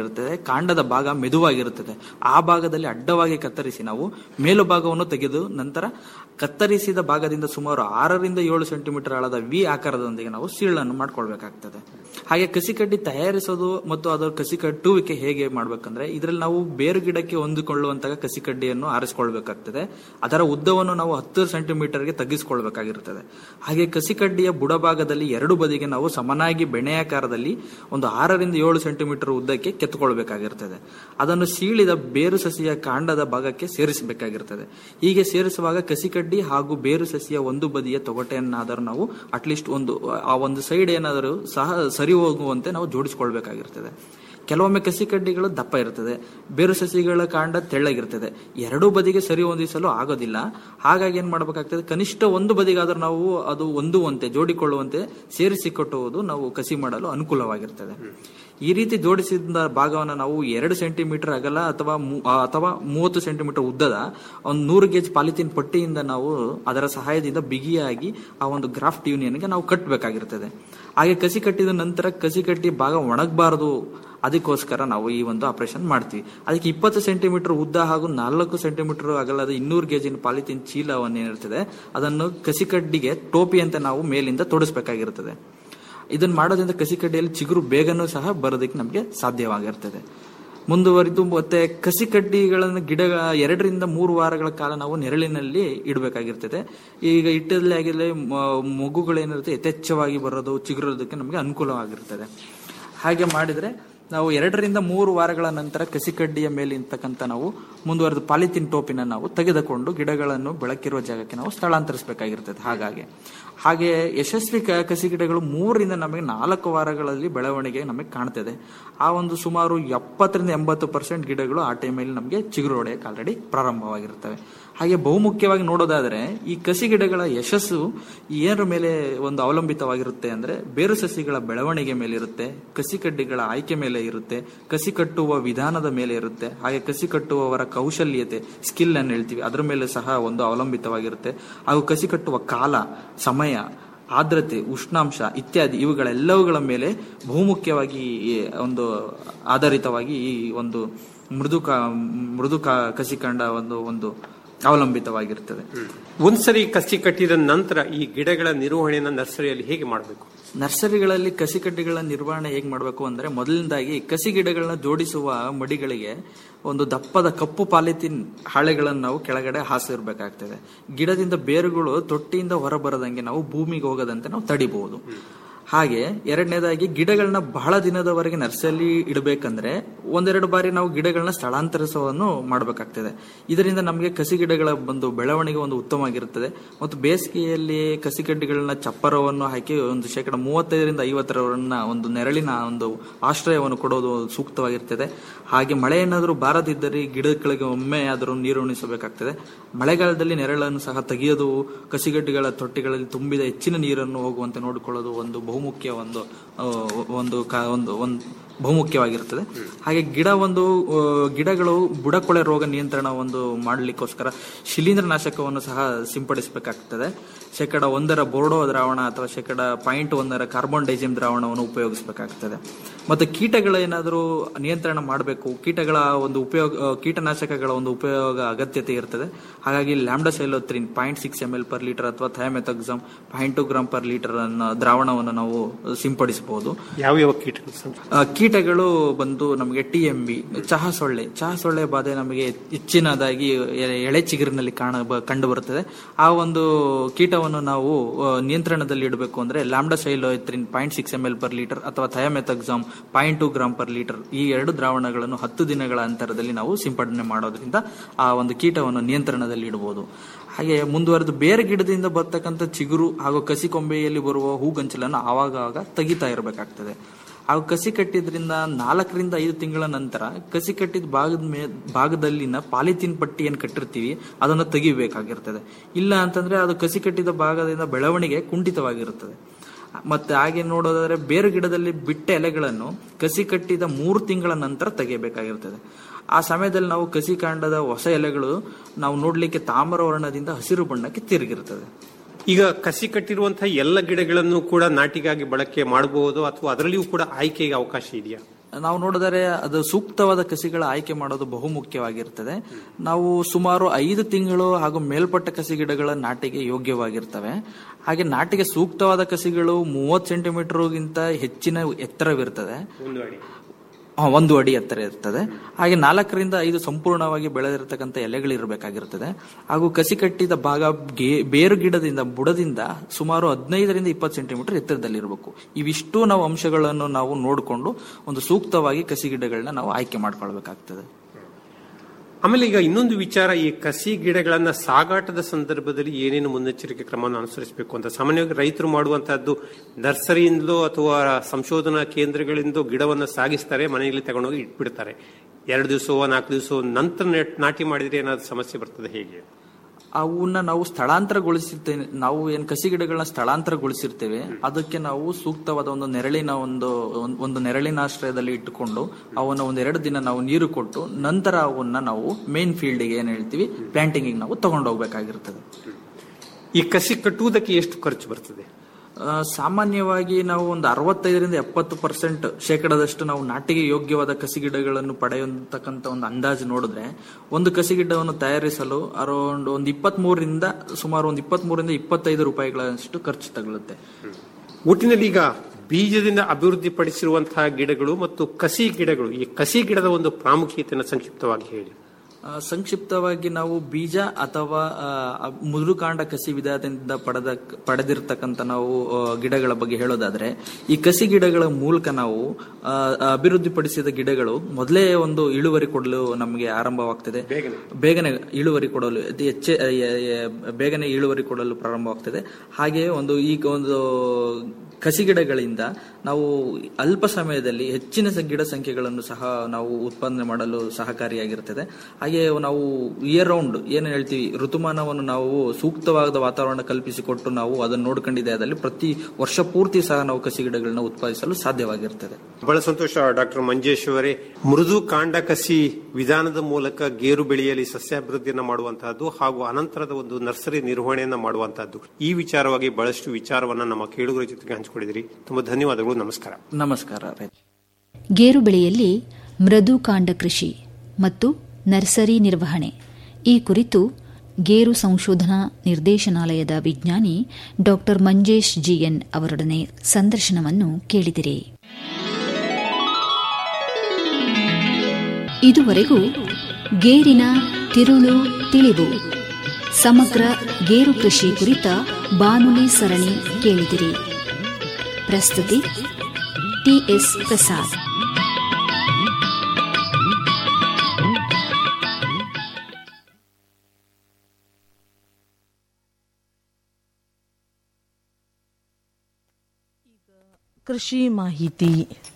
[SPEAKER 11] ಏನಿರುತ್ತದೆ ಕಾಂಡದ ಭಾಗ ಮೆದುವಾಗಿರುತ್ತದೆ ಆ ಭಾಗದಲ್ಲಿ ಅಡ್ಡವಾಗಿ ಕತ್ತರಿಸಿ ನಾವು ಮೇಲು ಭಾಗವನ್ನು ತೆಗೆದು ನಂತರ ಕತ್ತರಿಸಿದ ಭಾಗದಿಂದ ಸುಮಾರು ಆರರಿಂದ ಏಳು ಸೆಂಟಿಮೀಟರ್ ಆಳದ ವಿ ಆಕಾರದೊಂದಿಗೆ ನಾವು ಸೀಳನ್ನು ಮಾಡ್ಕೊಳ್ಬೇಕಾಗ್ತದೆ ಹಾಗೆ ಕಸಿಕಡ್ಡಿ ತಯಾರಿಸೋದು ಮತ್ತು ಅದರ ಕಸಿ ಕಟ್ಟುವಿಕೆ ಹೇಗೆ ಮಾಡ್ಬೇಕಂದ್ರೆ ಇದರಲ್ಲಿ ನಾವು ಬೇರು ಗಿಡಕ್ಕೆ ಹೊಂದಿಕೊಳ್ಳುವಂತಹ ಕಸಿಕಡ್ಡಿಯನ್ನು ಆರಿಸಿಕೊಳ್ಬೇಕಾಗ್ತದೆ ಅದರ ಉದ್ದವನ್ನು ನಾವು ಹತ್ತು ಸೆಂಟಿಮೀಟರ್ಗೆ ತಗ್ಗಿಸಿಕೊಳ್ಬೇಕಾಗಿರುತ್ತದೆ ಹಾಗೆ ಕಸಿಕಡ್ಡಿಯ ಬುಡಭಾಗದಲ್ಲಿ ಎರಡು ಬದಿಗೆ ನಾವು ಸಮನಾಗಿ ಬೆಣೆಯಾಕಾರದಲ್ಲಿ ಒಂದು ಆರರಿಂದ ಏಳು ಸೆಂಟಿಮೀಟರ್ ಉದ್ದಕ್ಕೆ ಕೆತ್ತುಕೊಳ್ಬೇಕಾಗಿರ್ತದೆ ಅದನ್ನು ಸೀಳಿದ ಬೇರು ಸಸಿಯ ಕಾಂಡದ ಭಾಗಕ್ಕೆ ಸೇರಿಸಬೇಕಾಗಿರ್ತದೆ ಹೀಗೆ ಸೇರಿಸುವಾಗ ಕಸಿಕಡ್ಡಿ ಹಾಗೂ ಬೇರು ಸಸಿಯ ಒಂದು ಬದಿಯ ತೊಗಟೆಯನ್ನಾದರೂ ನಾವು ಅಟ್ಲೀಸ್ಟ್ ಒಂದು ಆ ಒಂದು ಸೈಡ್ ಏನಾದರೂ ಸಹ ಸರಿ ಹೋಗುವಂತೆ ನಾವು ಜೋಡಿಸಿಕೊಳ್ಬೇಕಾಗಿರ್ತದೆ ಕೆಲವೊಮ್ಮೆ ಕಸಿಕಡ್ಡಿಗಳು ದಪ್ಪ ಇರ್ತದೆ ಬೇರು ಸಸಿಗಳ ಕಾಂಡ ತೆಳ್ಳಗಿರ್ತದೆ ಎರಡೂ ಬದಿಗೆ ಸರಿ ಹೊಂದಿಸಲು ಆಗೋದಿಲ್ಲ ಹಾಗಾಗಿ ಏನ್ ಮಾಡಬೇಕಾಗ್ತದೆ ಕನಿಷ್ಠ ಒಂದು ಬದಿಗಾದ್ರೂ ನಾವು ಅದು ಹೊಂದುವಂತೆ ಜೋಡಿಕೊಳ್ಳುವಂತೆ ಸೇರಿಸಿ ಕಟ್ಟುವುದು ನಾವು ಕಸಿ ಮಾಡಲು ಅನುಕೂಲವಾಗಿರ್ತದೆ ಈ ರೀತಿ ಜೋಡಿಸಿದ ಭಾಗವನ್ನು ನಾವು ಎರಡು ಸೆಂಟಿಮೀಟರ್ ಅಗಲ ಅಥವಾ ಮೂ- ಆ, ಅಥವಾ ಮೂವತ್ತು ಸೆಂಟಿಮೀಟರ್ ಉದ್ದದ ಒಂದು ನೂರು ಗೇಜ್ ಪಾಲಿಥಿನ್ ಪಟ್ಟಿಯಿಂದ ನಾವು ಅದರ ಸಹಾಯದಿಂದ ಬಿಗಿಯಾಗಿ ಆ ಒಂದು ಗ್ರಾಫ್ಟ್ ಯೂನಿಯನ್ಗೆ ನಾವು ಕಟ್ಟಬೇಕಾಗಿರ್ತದೆ ಹಾಗೆ ಕಸಿ ಕಟ್ಟಿದ ನಂತರ ಕಸಿ ಕಟ್ಟಿ ಭಾಗ ಒಣಗಬಾರದು ಅದಕ್ಕೋಸ್ಕರ ನಾವು ಈ ಒಂದು ಆಪರೇಷನ್ ಮಾಡ್ತೀವಿ ಅದಕ್ಕೆ ಇಪ್ಪತ್ತು ಸೆಂಟಿಮೀಟರ್ ಉದ್ದ ಹಾಗೂ ನಾಲ್ಕು ಸೆಂಟಿಮೀಟರ್ ಅಗಲದ ಇನ್ನೂರು ಗೇಜಿನ ಪಾಲಿಥಿನ್ ಚೀಲವನ್ನು ಏನಿರ್ತದೆ ಅದನ್ನು ಕಸಿಕಡ್ಡಿಗೆ ಟೋಪಿ ಅಂತ ನಾವು ಮೇಲಿಂದ ತೊಡಿಸ್ಬೇಕಾಗಿರ್ತದೆ ಇದನ್ನ ಮಾಡೋದ್ರಿಂದ ಕಸಿಕಡ್ಡಿಯಲ್ಲಿ ಚಿಗುರು ಬೇಗನೂ ಸಹ ಬರೋದಕ್ಕೆ ನಮಗೆ ಸಾಧ್ಯವಾಗಿರ್ತದೆ ಮುಂದುವರಿದು ಮತ್ತೆ ಕಸಿಕಡ್ಡಿಗಳನ್ನು ಗಿಡ ಎರಡರಿಂದ ಮೂರು ವಾರಗಳ ಕಾಲ ನಾವು ನೆರಳಿನಲ್ಲಿ ಇಡಬೇಕಾಗಿರ್ತದೆ ಈಗ ಇಟ್ಟಲ್ಲಿ ಆಗಿರಲಿ ಮಗುಗಳೇನಿರುತ್ತೆ ಯಥೇಚ್ಛವಾಗಿ ಬರೋದು ಚಿಗುರೋದಕ್ಕೆ ನಮಗೆ ಅನುಕೂಲವಾಗಿರ್ತದೆ ಹಾಗೆ ಮಾಡಿದ್ರೆ ನಾವು ಎರಡರಿಂದ ಮೂರು ವಾರಗಳ ನಂತರ ಕಸಿಕಡ್ಡಿಯ ಮೇಲೆ ಇರ್ತಕ್ಕಂಥ ನಾವು ಮುಂದುವರೆದ ಪಾಲಿಥಿನ್ ಟೋಪಿನ ನಾವು ತೆಗೆದುಕೊಂಡು ಗಿಡಗಳನ್ನು ಬೆಳಕಿರುವ ಜಾಗಕ್ಕೆ ನಾವು ಸ್ಥಳಾಂತರಿಸಬೇಕಾಗಿರ್ತದೆ ಹಾಗಾಗಿ ಹಾಗೆ ಯಶಸ್ವಿ ಕ- ಕಸಿ ಗಿಡಗಳು ಮೂರರಿಂದ ನಮಗೆ ನಾಲ್ಕು ವಾರಗಳಲ್ಲಿ ಬೆಳವಣಿಗೆ ನಮಗೆ ಕಾಣ್ತದೆ ಆ ಒಂದು ಸುಮಾರು ಎಪ್ಪತ್ತರಿಂದ ಎಂಬತ್ತು ಪರ್ಸೆಂಟ್ ಗಿಡಗಳು ಆ ಟೈಮಲ್ಲಿ ನಮಗೆ ಚಿಗುರು ಹೊಡೆಯಕ್ಕೆ ಆಲ್ರೆಡಿ ಪ್ರಾರಂಭವಾಗಿರ್ತವೆ ಹಾಗೆ ಬಹುಮುಖ್ಯವಾಗಿ ನೋಡೋದಾದ್ರೆ ಈ ಕಸಿ ಗಿಡಗಳ ಯಶಸ್ಸು ಏನರ ಮೇಲೆ ಒಂದು ಅವಲಂಬಿತವಾಗಿರುತ್ತೆ ಅಂದ್ರೆ ಬೇರು ಸಸಿಗಳ ಬೆಳವಣಿಗೆ ಮೇಲೆ ಇರುತ್ತೆ ಕಸಿ ಕಡ್ಡಿಗಳ ಆಯ್ಕೆ ಮೇಲೆ ಇರುತ್ತೆ ಕಸಿ ಕಟ್ಟುವ ವಿಧಾನದ ಮೇಲೆ ಇರುತ್ತೆ ಹಾಗೆ ಕಸಿ ಕಟ್ಟುವವರ ಕೌಶಲ್ಯತೆ ಸ್ಕಿಲ್ ಅನ್ನು ಹೇಳ್ತೀವಿ ಅದರ ಮೇಲೆ ಸಹ ಒಂದು ಅವಲಂಬಿತವಾಗಿರುತ್ತೆ ಹಾಗೂ ಕಸಿ ಕಟ್ಟುವ ಕಾಲ ಸಮಯ ಆರ್ದ್ರತೆ ಉಷ್ಣಾಂಶ ಇತ್ಯಾದಿ ಇವುಗಳೆಲ್ಲವುಗಳ ಮೇಲೆ ಬಹುಮುಖ್ಯವಾಗಿ ಈ ಒಂದು ಆಧಾರಿತವಾಗಿ ಈ ಒಂದು ಮೃದು ಕ ಮೃದು ಕ ಕಸಿಕಂಡ ಒಂದು ಒಂದು ಅವಲಂಬಿತವಾಗಿರ್ತದೆ
[SPEAKER 10] ಒಂದ್ಸರಿ ಕಸಿ ಕಟ್ಟಿದ ನಂತರ ಈ ಗಿಡಗಳ ನಿರ್ವಹಣೆಯನ್ನ ನರ್ಸರಿಯಲ್ಲಿ ಹೇಗೆ ಮಾಡಬೇಕು
[SPEAKER 11] ನರ್ಸರಿಗಳಲ್ಲಿ ಕಸಿ ಕಡ್ಡಿಗಳ ನಿರ್ವಹಣೆ ಹೇಗೆ ಮಾಡಬೇಕು ಅಂದ್ರೆ ಮೊದಲನೇದಾಗಿ ಕಸಿ ಗಿಡಗಳನ್ನ ಜೋಡಿಸುವ ಮಡಿಗಳಿಗೆ ಒಂದು ದಪ್ಪದ ಕಪ್ಪು ಪಾಲಿಥಿನ್ ಹಾಳೆಗಳನ್ನು ನಾವು ಕೆಳಗಡೆ ಹಾಸಿರ್ಬೇಕಾಗ್ತದೆ ಗಿಡದಿಂದ ಬೇರುಗಳು ತೊಟ್ಟಿಯಿಂದ ಹೊರಬರದಂಗೆ ನಾವು ಭೂಮಿಗೆ ಹೋಗದಂತೆ ನಾವು ತಡಿಬಹುದು ಹಾಗೆ ಎರಡನೇದಾಗಿ ಗಿಡಗಳನ್ನ ಬಹಳ ದಿನದವರೆಗೆ ನರ್ಸರಿ ಇಡಬೇಕಂದ್ರೆ ಒಂದೆರಡು ಬಾರಿ ನಾವು ಗಿಡಗಳನ್ನ ಸ್ಥಳಾಂತರಿಸೋವನ್ನು ಮಾಡಬೇಕಾಗ್ತದೆ ಇದರಿಂದ ನಮಗೆ ಕಸಿ ಗಿಡಗಳ ಒಂದು ಬೆಳವಣಿಗೆ ಒಂದು ಉತ್ತಮವಾಗಿರುತ್ತದೆ ಮತ್ತು ಬೇಸಿಗೆಯಲ್ಲಿ ಕಸಿ ಕಡ್ಡಿಗಳನ್ನ ಚಪ್ಪರವನ್ನು ಹಾಕಿ ಒಂದು ಶೇಕಡ ಮೂವತ್ತೈದರಿಂದ ಐವತ್ತರವರನ್ನ ಒಂದು ನೆರಳಿನ ಒಂದು ಆಶ್ರಯವನ್ನು ಕೊಡೋದು ಸೂಕ್ತವಾಗಿರ್ತದೆ ಹಾಗೆ ಮಳೆ ಏನಾದರೂ ಬಾರದಿದ್ದರೆ ಗಿಡಗಳಿಗೆ ಒಮ್ಮೆ ಆದರೂ ನೀರು ಉಣಿಸಬೇಕಾಗ್ತದೆ ಮಳೆಗಾಲದಲ್ಲಿ ನೆರಳನ್ನು ಸಹ ತೆಗೆಯೋದು ಕಸಿಗಡ್ಡಿಗಳ ತೊಟ್ಟಿಗಳಲ್ಲಿ ತುಂಬಿದ ಹೆಚ್ಚಿನ ನೀರನ್ನು ಹೋಗುವಂತೆ ನೋಡಿಕೊಳ್ಳೋದು ಒಂದು ಬಹುಮುಖ್ಯ ಒಂದು ಆ, ಒಂದು ಕ- ಒಂದು ಒಂದು ಬಹುಮುಖ್ಯವಾಗಿರ್ತದೆ ಹಾಗೆ ಗಿಡ ಒಂದು ಆ, ಗಿಡಗಳು ಬುಡಕೊಳೆ ರೋಗ ನಿಯಂತ್ರಣ ಒಂದು ಮಾಡಲಿಕ್ಕೋಸ್ಕರ ಶಿಲೀಂಧ್ರ ನಾಶಕವನ್ನು ಸಹ ಸಿಂಪಡಿಸಬೇಕಾಗ್ತದೆ ಶೇಕಡ ಒಂದರ ಬೋರ್ಡೋ ದ್ರಾವಣ ಅಥವಾ ಶೇಕಡ ಪಾಯಿಂಟ್ ಒಂದರ ಕಾರ್ಬನ್ ಡೈಜಿಮ್ ದ್ರಾವಣವನ್ನು ಉಪಯೋಗಿಸಬೇಕಾಗ್ತದೆ ಮತ್ತು ಕೀಟಗಳು ಏನಾದರೂ ನಿಯಂತ್ರಣ ಮಾಡಬೇಕು ಕೀಟಗಳ ಒಂದು ಉಪಯೋಗ ಆ, ಕೀಟನಾಶಕಗಳ ಒಂದು ಉಪಯೋಗ ಅಗತ್ಯತೆ ಇರ್ತದೆ ಹಾಗಾಗಿ lambda cyhalothrin point six M L per litre ಅಥವಾ thiamethoxam point two gram per litre ಅನ್ನ ದ್ರಾವಣವನ್ನು ನಾವು ಸಿಂಪಡಿಸಬಹುದು
[SPEAKER 10] ಯಾವ್ಯಾವ ಕೀಟ
[SPEAKER 11] ಆ, ಕೀಟಗಳು ಬಂದು ನಮಗೆ ಟಿ ಎಂ ಬಿ ಚಹಾ ಸೊಳ್ಳೆ ಚಹಾ ಸೊಳ್ಳೆ ಬಾಧೆ ನಮಗೆ ಹೆಚ್ಚಿನದಾಗಿ ಎ- ಎಳೆ ಚಿಗುರಿನಲ್ಲಿ ಕಾಣ ಬ- ಕಂಡು ಬರುತ್ತದೆ ಆ ಒಂದು ಕೀಟವನ್ನು ನಾವು ಆ, ನಿಯಂತ್ರಣದಲ್ಲಿ ಇಡಬೇಕು ಅಂದ್ರೆ lambda cyhalothrin point six M L per litre ಅಥವಾ thiamethoxam point two gram per litre ಈ ಎರಡು ದ್ರಾವಣಗಳನ್ನು ಹತ್ತು ದಿನಗಳ ಅಂತರದಲ್ಲಿ ನಾವು ಸಿಂಪಡಣೆ ಮಾಡೋದ್ರಿಂದ ಆ ಒಂದು ಕೀಟವನ್ನು ನಿಯಂತ್ರಣದಲ್ಲಿ ಇಡಬಹುದು ಹಾಗೆ ಮುಂದುವರೆದು ಬೇರೆ ಗಿಡದಿಂದ ಬರ್ತಕ್ಕಂಥ ಚಿಗುರು ಹಾಗೂ ಕಸಿ ಕೊಂಬೆಯಲ್ಲಿ ಬರುವ ಹೂಗಂಚಲನ್ನು ಆವಾಗ ಆವಾಗ ತೆಗಿತಾ ಇರಬೇಕಾಗ್ತದೆ ಹಾಗೂ ಕಸಿ ಕಟ್ಟಿದ್ರಿಂದ ನಾಲ್ಕರಿಂದ ಐದು ತಿಂಗಳ ನಂತರ ಕಸಿ ಕಟ್ಟಿದ ಭಾಗದ ಮೇ ಭಾಗದಲ್ಲಿನ ಪಾಲಿಥಿನ್ ಪಟ್ಟಿ ಏನು ಕಟ್ಟಿರ್ತೀವಿ ಅದನ್ನು ತೆಗಿಬೇಕಾಗಿರ್ತದೆ ಇಲ್ಲ ಅಂತಂದ್ರೆ ಅದು ಕಸಿ ಕಟ್ಟಿದ ಭಾಗದಿಂದ ಬೆಳವಣಿಗೆ ಕುಂಠಿತವಾಗಿರುತ್ತದೆ ಮತ್ತೆ ಹಾಗೆ ನೋಡೋದಾದ್ರೆ ಬೇರು ಗಿಡದಲ್ಲಿ ಬಿಟ್ಟ ಎಲೆಗಳನ್ನು ಕಸಿ ಕಟ್ಟಿದ ಮೂರು ತಿಂಗಳ ನಂತರ ತೆಗೆಯಬೇಕಾಗಿರ್ತದೆ ಆ ಸಮಯದಲ್ಲಿ ನಾವು ಕಸಿ ಕಾಂಡದ ಹೊಸ ಎಲೆಗಳು ನಾವು ನೋಡ್ಲಿಕ್ಕೆ ತಾಮ್ರ ವರ್ಣದಿಂದ ಹಸಿರು ಬಣ್ಣಕ್ಕೆ ತಿರುಗಿರ್ತದೆ
[SPEAKER 10] ಈಗ ಕಸಿ ಕಟ್ಟಿರುವಂತಹ ಎಲ್ಲ ಗಿಡಗಳನ್ನು ಕೂಡ ನಾಟಿಗಾಗಿ ಬಳಕೆ ಮಾಡಬಹುದು ಅಥವಾ ಅದರಲ್ಲಿಯೂ ಕೂಡ ಆಯ್ಕೆಗೆ ಅವಕಾಶ ಇದೆಯಾ
[SPEAKER 11] ನಾವು ನೋಡಿದರೆ ಅದು ಸೂಕ್ತವಾದ ಕಸಿಗಳ ಆಯ್ಕೆ ಮಾಡೋದು ಬಹುಮುಖ್ಯವಾಗಿರ್ತದೆ ನಾವು ಸುಮಾರು ಐದು ತಿಂಗಳು ಹಾಗೂ ಮೇಲ್ಪಟ್ಟ ಕಸಿ ಗಿಡಗಳ ನಾಟಿಗೆ ಯೋಗ್ಯವಾಗಿರ್ತವೆ ಹಾಗೆ ನಾಟಿಗೆ ಸೂಕ್ತವಾದ ಕಸಿಗಳು ಮೂವತ್ತು ಸೆಂಟಿಮೀಟರ್ಗಿಂತ ಹೆಚ್ಚಿನ ಎತ್ತರವಿರ್ತದೆ ಆ, ಒಂದು ಅಡಿ ಎತ್ತರ ಇರ್ತದೆ ಹಾಗೆ ನಾಲ್ಕರಿಂದ ಐದು ಸಂಪೂರ್ಣವಾಗಿ ಬೆಳೆದಿರತಕ್ಕಂಥ ಎಲೆಗಳಿರಬೇಕಾಗಿರ್ತದೆ ಹಾಗೂ ಕಸಿ ಕಟ್ಟಿದ ಭಾಗ ಗೆ- ಬೇರು ಗಿಡದಿಂದ ಬುಡದಿಂದ ಸುಮಾರು ಹದಿನೈದರಿಂದ ಇಪ್ಪತ್ತು ಸೆಂಟಿಮೀಟರ್ ಎತ್ತರದಲ್ಲಿ ಇರಬೇಕು ಇವಿಷ್ಟು ನಾವು ಅಂಶಗಳನ್ನು ನಾವು ನೋಡಿಕೊಂಡು ಒಂದು ಸೂಕ್ತವಾಗಿ ಕಸಿ ಗಿಡಗಳನ್ನ ನಾವು ಆಯ್ಕೆ ಮಾಡ್ಕೊಳ್ಬೇಕಾಗ್ತದೆ
[SPEAKER 10] ಆಮೇಲೆ ಈಗ ಇನ್ನೊಂದು ವಿಚಾರ ಈ ಕಸಿ ಗಿಡಗಳನ್ನ ಸಾಗಾಟದ ಸಂದರ್ಭದಲ್ಲಿ ಏನೇನು ಮುನ್ನೆಚ್ಚರಿಕೆ ಕ್ರಮವನ್ನು ಅನುಸರಿಸಬೇಕು ಅಂತ ಸಾಮಾನ್ಯವಾಗಿ ರೈತರು ಮಾಡುವಂತಹದ್ದು ನರ್ಸರಿಯಿಂದಲೋ ಅಥವಾ ಸಂಶೋಧನಾ ಕೇಂದ್ರಗಳಿಂದಲೋ ಗಿಡವನ್ನು ಸಾಗಿಸ್ತಾರೆ ಮನೆಯಲ್ಲಿ ತಗೊಂಡೋಗಿ ಇಟ್ಬಿಡ್ತಾರೆ ಎರಡು ದಿವಸವೋ ನಾಲ್ಕು ದಿವಸ ನಂತರ ನೆಟ್- ನಾಟಿ ಮಾಡಿದ್ರೆ ಏನಾದ್ರು ಸಮಸ್ಯೆ ಬರ್ತದೆ ಹೇಗೆ
[SPEAKER 11] ಅವನ್ನ ನಾವು ಸ್ಥಳಾಂತರಗೊಳಿಸಿರ್ತೇವೆ ನಾವು ಏನ್ ಕಸಿ ಗಿಡಗಳನ್ನ ಸ್ಥಳಾಂತರಗೊಳಿಸಿರ್ತೇವೆ ಅದಕ್ಕೆ ನಾವು ಸೂಕ್ತವಾದ ಒಂದು ನೆರಳಿನ ಒಂದು ಒಂದ್- ಒಂದು ನೆರಳಿನ ಆಶ್ರಯದಲ್ಲಿ ಇಟ್ಟುಕೊಂಡು ಅವನ್ನ ಒಂದ್ ಎರಡು ದಿನ ನಾವು ನೀರು ಕೊಟ್ಟು ನಂತರ ಅವನ್ನ ನಾವು ಮೇನ್ ಫೀಲ್ಡ್ಗೆ ಏನ್ ಹೇಳ್ತೀವಿ ಪ್ಲಾಂಟಿಂಗ್ ನಾವು ತಗೊಂಡು ಹೋಗ್ಬೇಕಾಗಿರ್ತದೆ
[SPEAKER 10] ಈ ಕಸಿ ಕಟ್ಟುವುದಕ್ಕೆ ಎಷ್ಟು ಖರ್ಚು ಬರ್ತದೆ
[SPEAKER 11] ಆ, ಸಾಮಾನ್ಯವಾಗಿ ನಾವು ಒಂದು ಅರವತ್ತೈದರಿಂದ ಎಪ್ಪತ್ತು ಪರ್ಸೆಂಟ್ ಶೇಕಡದಷ್ಟು ನಾವು ನಾಟಿಗೆ ಯೋಗ್ಯವಾದ ಕಸಿ ಗಿಡಗಳನ್ನು ಪಡೆಯತಕ್ಕಂತ ಒಂದು ಅಂದಾಜು ನೋಡಿದ್ರೆ ಒಂದು ಕಸಿ ಗಿಡವನ್ನು ತಯಾರಿಸಲು ಅರೌಂಡ್ ಒಂದು ಇಪ್ಪತ್ತ್ ಮೂರರಿಂದ ಸುಮಾರು ಒಂದು ಇಪ್ಪತ್ತ್ ಮೂರರಿಂದ ಇಪ್ಪತ್ತೈದು ರೂಪಾಯಿಗಳಷ್ಟು ಖರ್ಚು ತಗಲುತ್ತೆ
[SPEAKER 10] ಒಟ್ಟಿನಲ್ಲಿ ಈಗ ಬೀಜದಿಂದ ಅಭಿವೃದ್ಧಿ ಪಡಿಸಿರುವಂತಹ ಗಿಡಗಳು ಮತ್ತು ಕಸಿ ಗಿಡಗಳು ಈ ಕಸಿ ಗಿಡದ ಒಂದು ಪ್ರಾಮುಖ್ಯತೆಯನ್ನು ಸಂಕ್ಷಿಪ್ತವಾಗಿ ಹೇಳಿ
[SPEAKER 11] ಆ, ಸಂಕ್ಷಿಪ್ತವಾಗಿ ನಾವು ಬೀಜ ಅಥವಾ ಆ, ಮುದುರುಕಾಂಡ ಕಸಿ ವಿಧಾನದಿಂದ ಪಡೆದ ಪಡೆದಿರ್ತಕ್ಕಂಥ ನಾವು ಆ, ಗಿಡಗಳ ಬಗ್ಗೆ ಹೇಳೋದಾದ್ರೆ ಈ ಕಸಿ ಗಿಡಗಳ ಮೂಲಕ ನಾವು ಆ, ಅಭಿವೃದ್ಧಿಪಡಿಸಿದ ಗಿಡಗಳು ಮೊದಲೇ ಒಂದು ಇಳುವರಿ ಕೊಡಲು ನಮಗೆ ಆರಂಭವಾಗ್ತದೆ ಬೇಗನೆ ಇಳುವರಿ ಕೊಡಲು ಅತಿ ಹೆಚ್ಚೆ ಎ- ಎ- ಬೇಗನೆ ಇಳುವರಿ ಕೊಡಲು ಪ್ರಾರಂಭವಾಗ್ತದೆ ಹಾಗೆಯೇ ಒಂದು ಈಗ ಒಂದು ಕಸಿ ಗಿಡಗಳಿಂದ ನಾವು ಅಲ್ಪ ಸಮಯದಲ್ಲಿ ಹೆಚ್ಚಿನ ಸ- ಗಿಡ ಸಂಖ್ಯೆಗಳನ್ನು ಸಹ ನಾವು ಉತ್ಪಾದನೆ ಮಾಡಲು ಸಹಕಾರಿಯಾಗಿರ್ತದೆ ಹಾಗೆ ನಾವು ಇಯರ್ ರೌಂಡ್ ಏನು ಹೇಳ್ತೀವಿ ಋತುಮಾನವನ್ನು ನಾವು ಸೂಕ್ತವಾದ ವಾತಾವರಣ ಕಲ್ಪಿಸಿಕೊಟ್ಟು ನಾವು ಅದನ್ನು ನೋಡ್ಕೊಂಡಿದ್ದೆ ಅದಲ್ಲಿ ಪ್ರತಿ ವರ್ಷ ಪೂರ್ತಿ ಸಹ ನಾವು ಕಸಿ ಗಿಡಗಳನ್ನ ಉತ್ಪಾದಿಸಲು ಸಾಧ್ಯವಾಗಿರ್ತದೆ
[SPEAKER 10] ಬಹಳ ಸಂತೋಷ ಡಾಕ್ಟರ್ ಮಂಜೇಶ್ ಅವರೇ ಮೃದು ಕಾಂಡ ಕಸಿ ವಿಧಾನದ ಮೂಲಕ ಗೇರು ಬೆಳೆಯಲ್ಲಿ ಸಸ್ಯಾಭಿವೃದ್ಧಿಯನ್ನು ಮಾಡುವಂತಹದ್ದು ಹಾಗೂ ಅನಂತರದ ಒಂದು ನರ್ಸರಿ ನಿರ್ವಹಣೆಯನ್ನ ಮಾಡುವಂತಹದ್ದು ಈ ವಿಚಾರವಾಗಿ ಬಹಳಷ್ಟು ವಿಚಾರವನ್ನ ನಮ್ಮ ಕೇಳುಗರ ಜೊತೆಗೆ ಹಂಚಿಕೊಂಡಿದ್ದೀರಿ ತುಂಬಾ ಧನ್ಯವಾದಗಳು ನಮಸ್ಕಾರ
[SPEAKER 11] ನಮಸ್ಕಾರ ರೈತ
[SPEAKER 4] ಗೇರು ಬೆಳೆಯಲ್ಲಿ ಮೃದು ಕಾಂಡ ಕೃಷಿ ಮತ್ತು ನರ್ಸರಿ ನಿರ್ವಹಣೆ ಈ ಕುರಿತು ಗೇರು ಸಂಶೋಧನಾ ನಿರ್ದೇಶನಾಲಯದ ವಿಜ್ಞಾನಿ ಡಾ ಮಂಜೇಶ್ ಜಿಎನ್ ಅವರೊಡನೆ ಸಂದರ್ಶನವನ್ನು ಕೇಳಿದಿರಿ ಇದುವರೆಗೂ ಗೇರಿನ ತಿರುಳು ತಿಳಿವು ಸಮಗ್ರ ಗೇರು ಕೃಷಿ ಕುರಿತ ಬಾನುಲಿ ಸರಣಿ ಕೇಳಿದಿರಿ ಪ್ರಸ್ತುತಿ ಟಿಎಸ್ ಪ್ರಸಾದ್
[SPEAKER 12] ಕೃಷಿ ಮಾಹಿತಿ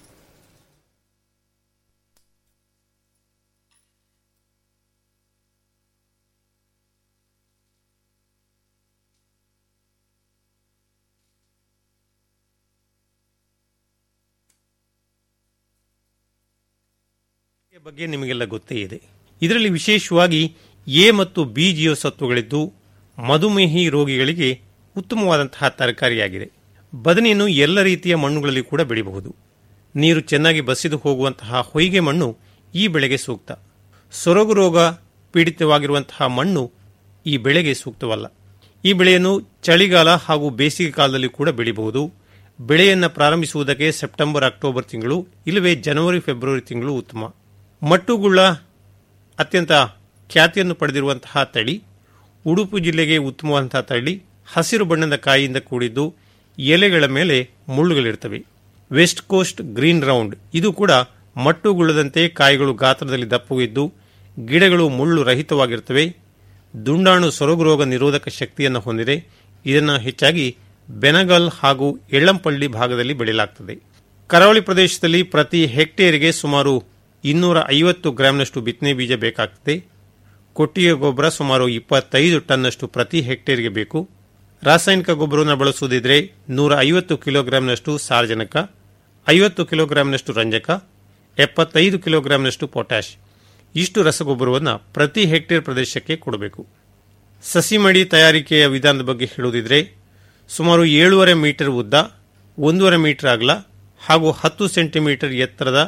[SPEAKER 10] ಬಗ್ಗೆ ನಿಮಗೆಲ್ಲ ಗೊತ್ತೇ ಇದೆ ಇದರಲ್ಲಿ ವಿಶೇಷವಾಗಿ ಎ ಮತ್ತು ಬಿ ಜೀವಸತ್ವಗಳಿದ್ದು ಮಧುಮೇಹಿ ರೋಗಿಗಳಿಗೆ ಉತ್ತಮವಾದಂತಹ ತರಕಾರಿಯಾಗಿದೆ ಬದನೆಯನ್ನು ಎಲ್ಲ ರೀತಿಯ ಮಣ್ಣುಗಳಲ್ಲಿ ಕೂಡ ಬೆಳೆಯಬಹುದು ನೀರು ಚೆನ್ನಾಗಿ ಬಸಿದು ಹೋಗುವಂತಹ ಹೊಯ್ಗೆ ಮಣ್ಣು ಈ ಬೆಳೆಗೆ ಸೂಕ್ತ ಸೊರಗು ರೋಗ ಪೀಡಿತವಾಗಿರುವಂತಹ ಮಣ್ಣು ಈ ಬೆಳೆಗೆ ಸೂಕ್ತವಲ್ಲ ಈ ಬೆಳೆಯನ್ನು ಚಳಿಗಾಲ ಹಾಗೂ ಬೇಸಿಗೆ ಕಾಲದಲ್ಲಿ ಕೂಡ ಬೆಳೆಯಬಹುದು ಬೆಳೆಯನ್ನು ಪ್ರಾರಂಭಿಸುವುದಕ್ಕೆ ಸೆಪ್ಟೆಂಬರ್ ಅಕ್ಟೋಬರ್ ತಿಂಗಳು ಇಲ್ಲವೇ ಜನವರಿ ಫೆಬ್ರವರಿ ತಿಂಗಳು ಉತ್ತಮ ಮಟ್ಟುಗುಳ್ಳ ಅತ್ಯಂತ ಖ್ಯಾತಿಯನ್ನು ಪಡೆದಿರುವಂತಹ ತಳಿ ಉಡುಪು ಜಿಲ್ಲೆಗೆ ಉತ್ತಮವಾದಂತಹ ತಳಿ ಹಸಿರು ಬಣ್ಣದ ಕಾಯಿಯಿಂದ ಕೂಡಿದ್ದು ಎಲೆಗಳ ಮೇಲೆ ಮುಳ್ಳುಗಳಿರ್ತವೆ ವೆಸ್ಟ್ ಕೋಸ್ಟ್ ಗ್ರೀನ್ ರೌಂಡ್ ಇದು ಕೂಡ ಮಟ್ಟುಗುಳ್ಳದಂತೆ ಕಾಯಿಗಳು ಗಾತ್ರದಲ್ಲಿ ದಪ್ಪವಿದ್ದು ಗಿಡಗಳು ಮುಳ್ಳು ರಹಿತವಾಗಿರುತ್ತವೆ ದುಂಡಾಣು ಸೊರಗು ರೋಗ ನಿರೋಧಕ ಶಕ್ತಿಯನ್ನು ಹೊಂದಿದೆ ಇದನ್ನು ಹೆಚ್ಚಾಗಿ ಬೆನಗಲ್ ಹಾಗೂ ಎಳ್ಳಂಪಳ್ಳಿ ಭಾಗದಲ್ಲಿ ಬೆಳೆಯಲಾಗುತ್ತದೆ ಕರಾವಳಿ ಪ್ರದೇಶದಲ್ಲಿ ಪ್ರತಿ ಹೆಕ್ಟೇರಿಗೆ ಸುಮಾರು ಇನ್ನೂರ ಐವತ್ತು ಗ್ರಾಂನಷ್ಟು ಬಿತ್ತನೆ ಬೀಜ ಬೇಕಾಗುತ್ತದೆ ಕೊಟ್ಟಿಗೆ ಗೊಬ್ಬರ ಸುಮಾರು ಇಪ್ಪತ್ತೈದು ಟನ್ನಷ್ಟು ಪ್ರತಿ ಹೆಕ್ಟೇರ್ಗೆ ಬೇಕು ರಾಸಾಯನಿಕ ಗೊಬ್ಬರವನ್ನು ಬಳಸುವುದಿದ್ರೆ ನೂರ ಐವತ್ತು ಕಿಲೋಗ್ರಾಂನಷ್ಟು ಸಾರಜನಕ ಐವತ್ತು ಕಿಲೋಗ್ರಾಂನಷ್ಟು ರಂಜಕ ಎಪ್ಪತ್ತೈದು ಕಿಲೋಗ್ರಾಂನಷ್ಟು ಪೊಟ್ಯಾಷ್ ಇಷ್ಟು ರಸಗೊಬ್ಬರವನ್ನು ಪ್ರತಿ ಹೆಕ್ಟೇರ್ ಪ್ರದೇಶಕ್ಕೆ ಕೊಡಬೇಕು ಸಸಿ ಮಡಿ ತಯಾರಿಕೆಯ ವಿಧಾನದ ಬಗ್ಗೆ ಹೇಳುವುದಿದ್ರೆ ಸುಮಾರು ಏಳೂವರೆ ಮೀಟರ್ ಉದ್ದ ಒಂದೂವರೆ ಮೀಟರ್ ಅಗಲ ಹಾಗೂ ಹತ್ತು ಸೆಂಟಿಮೀಟರ್ ಎತ್ತರದ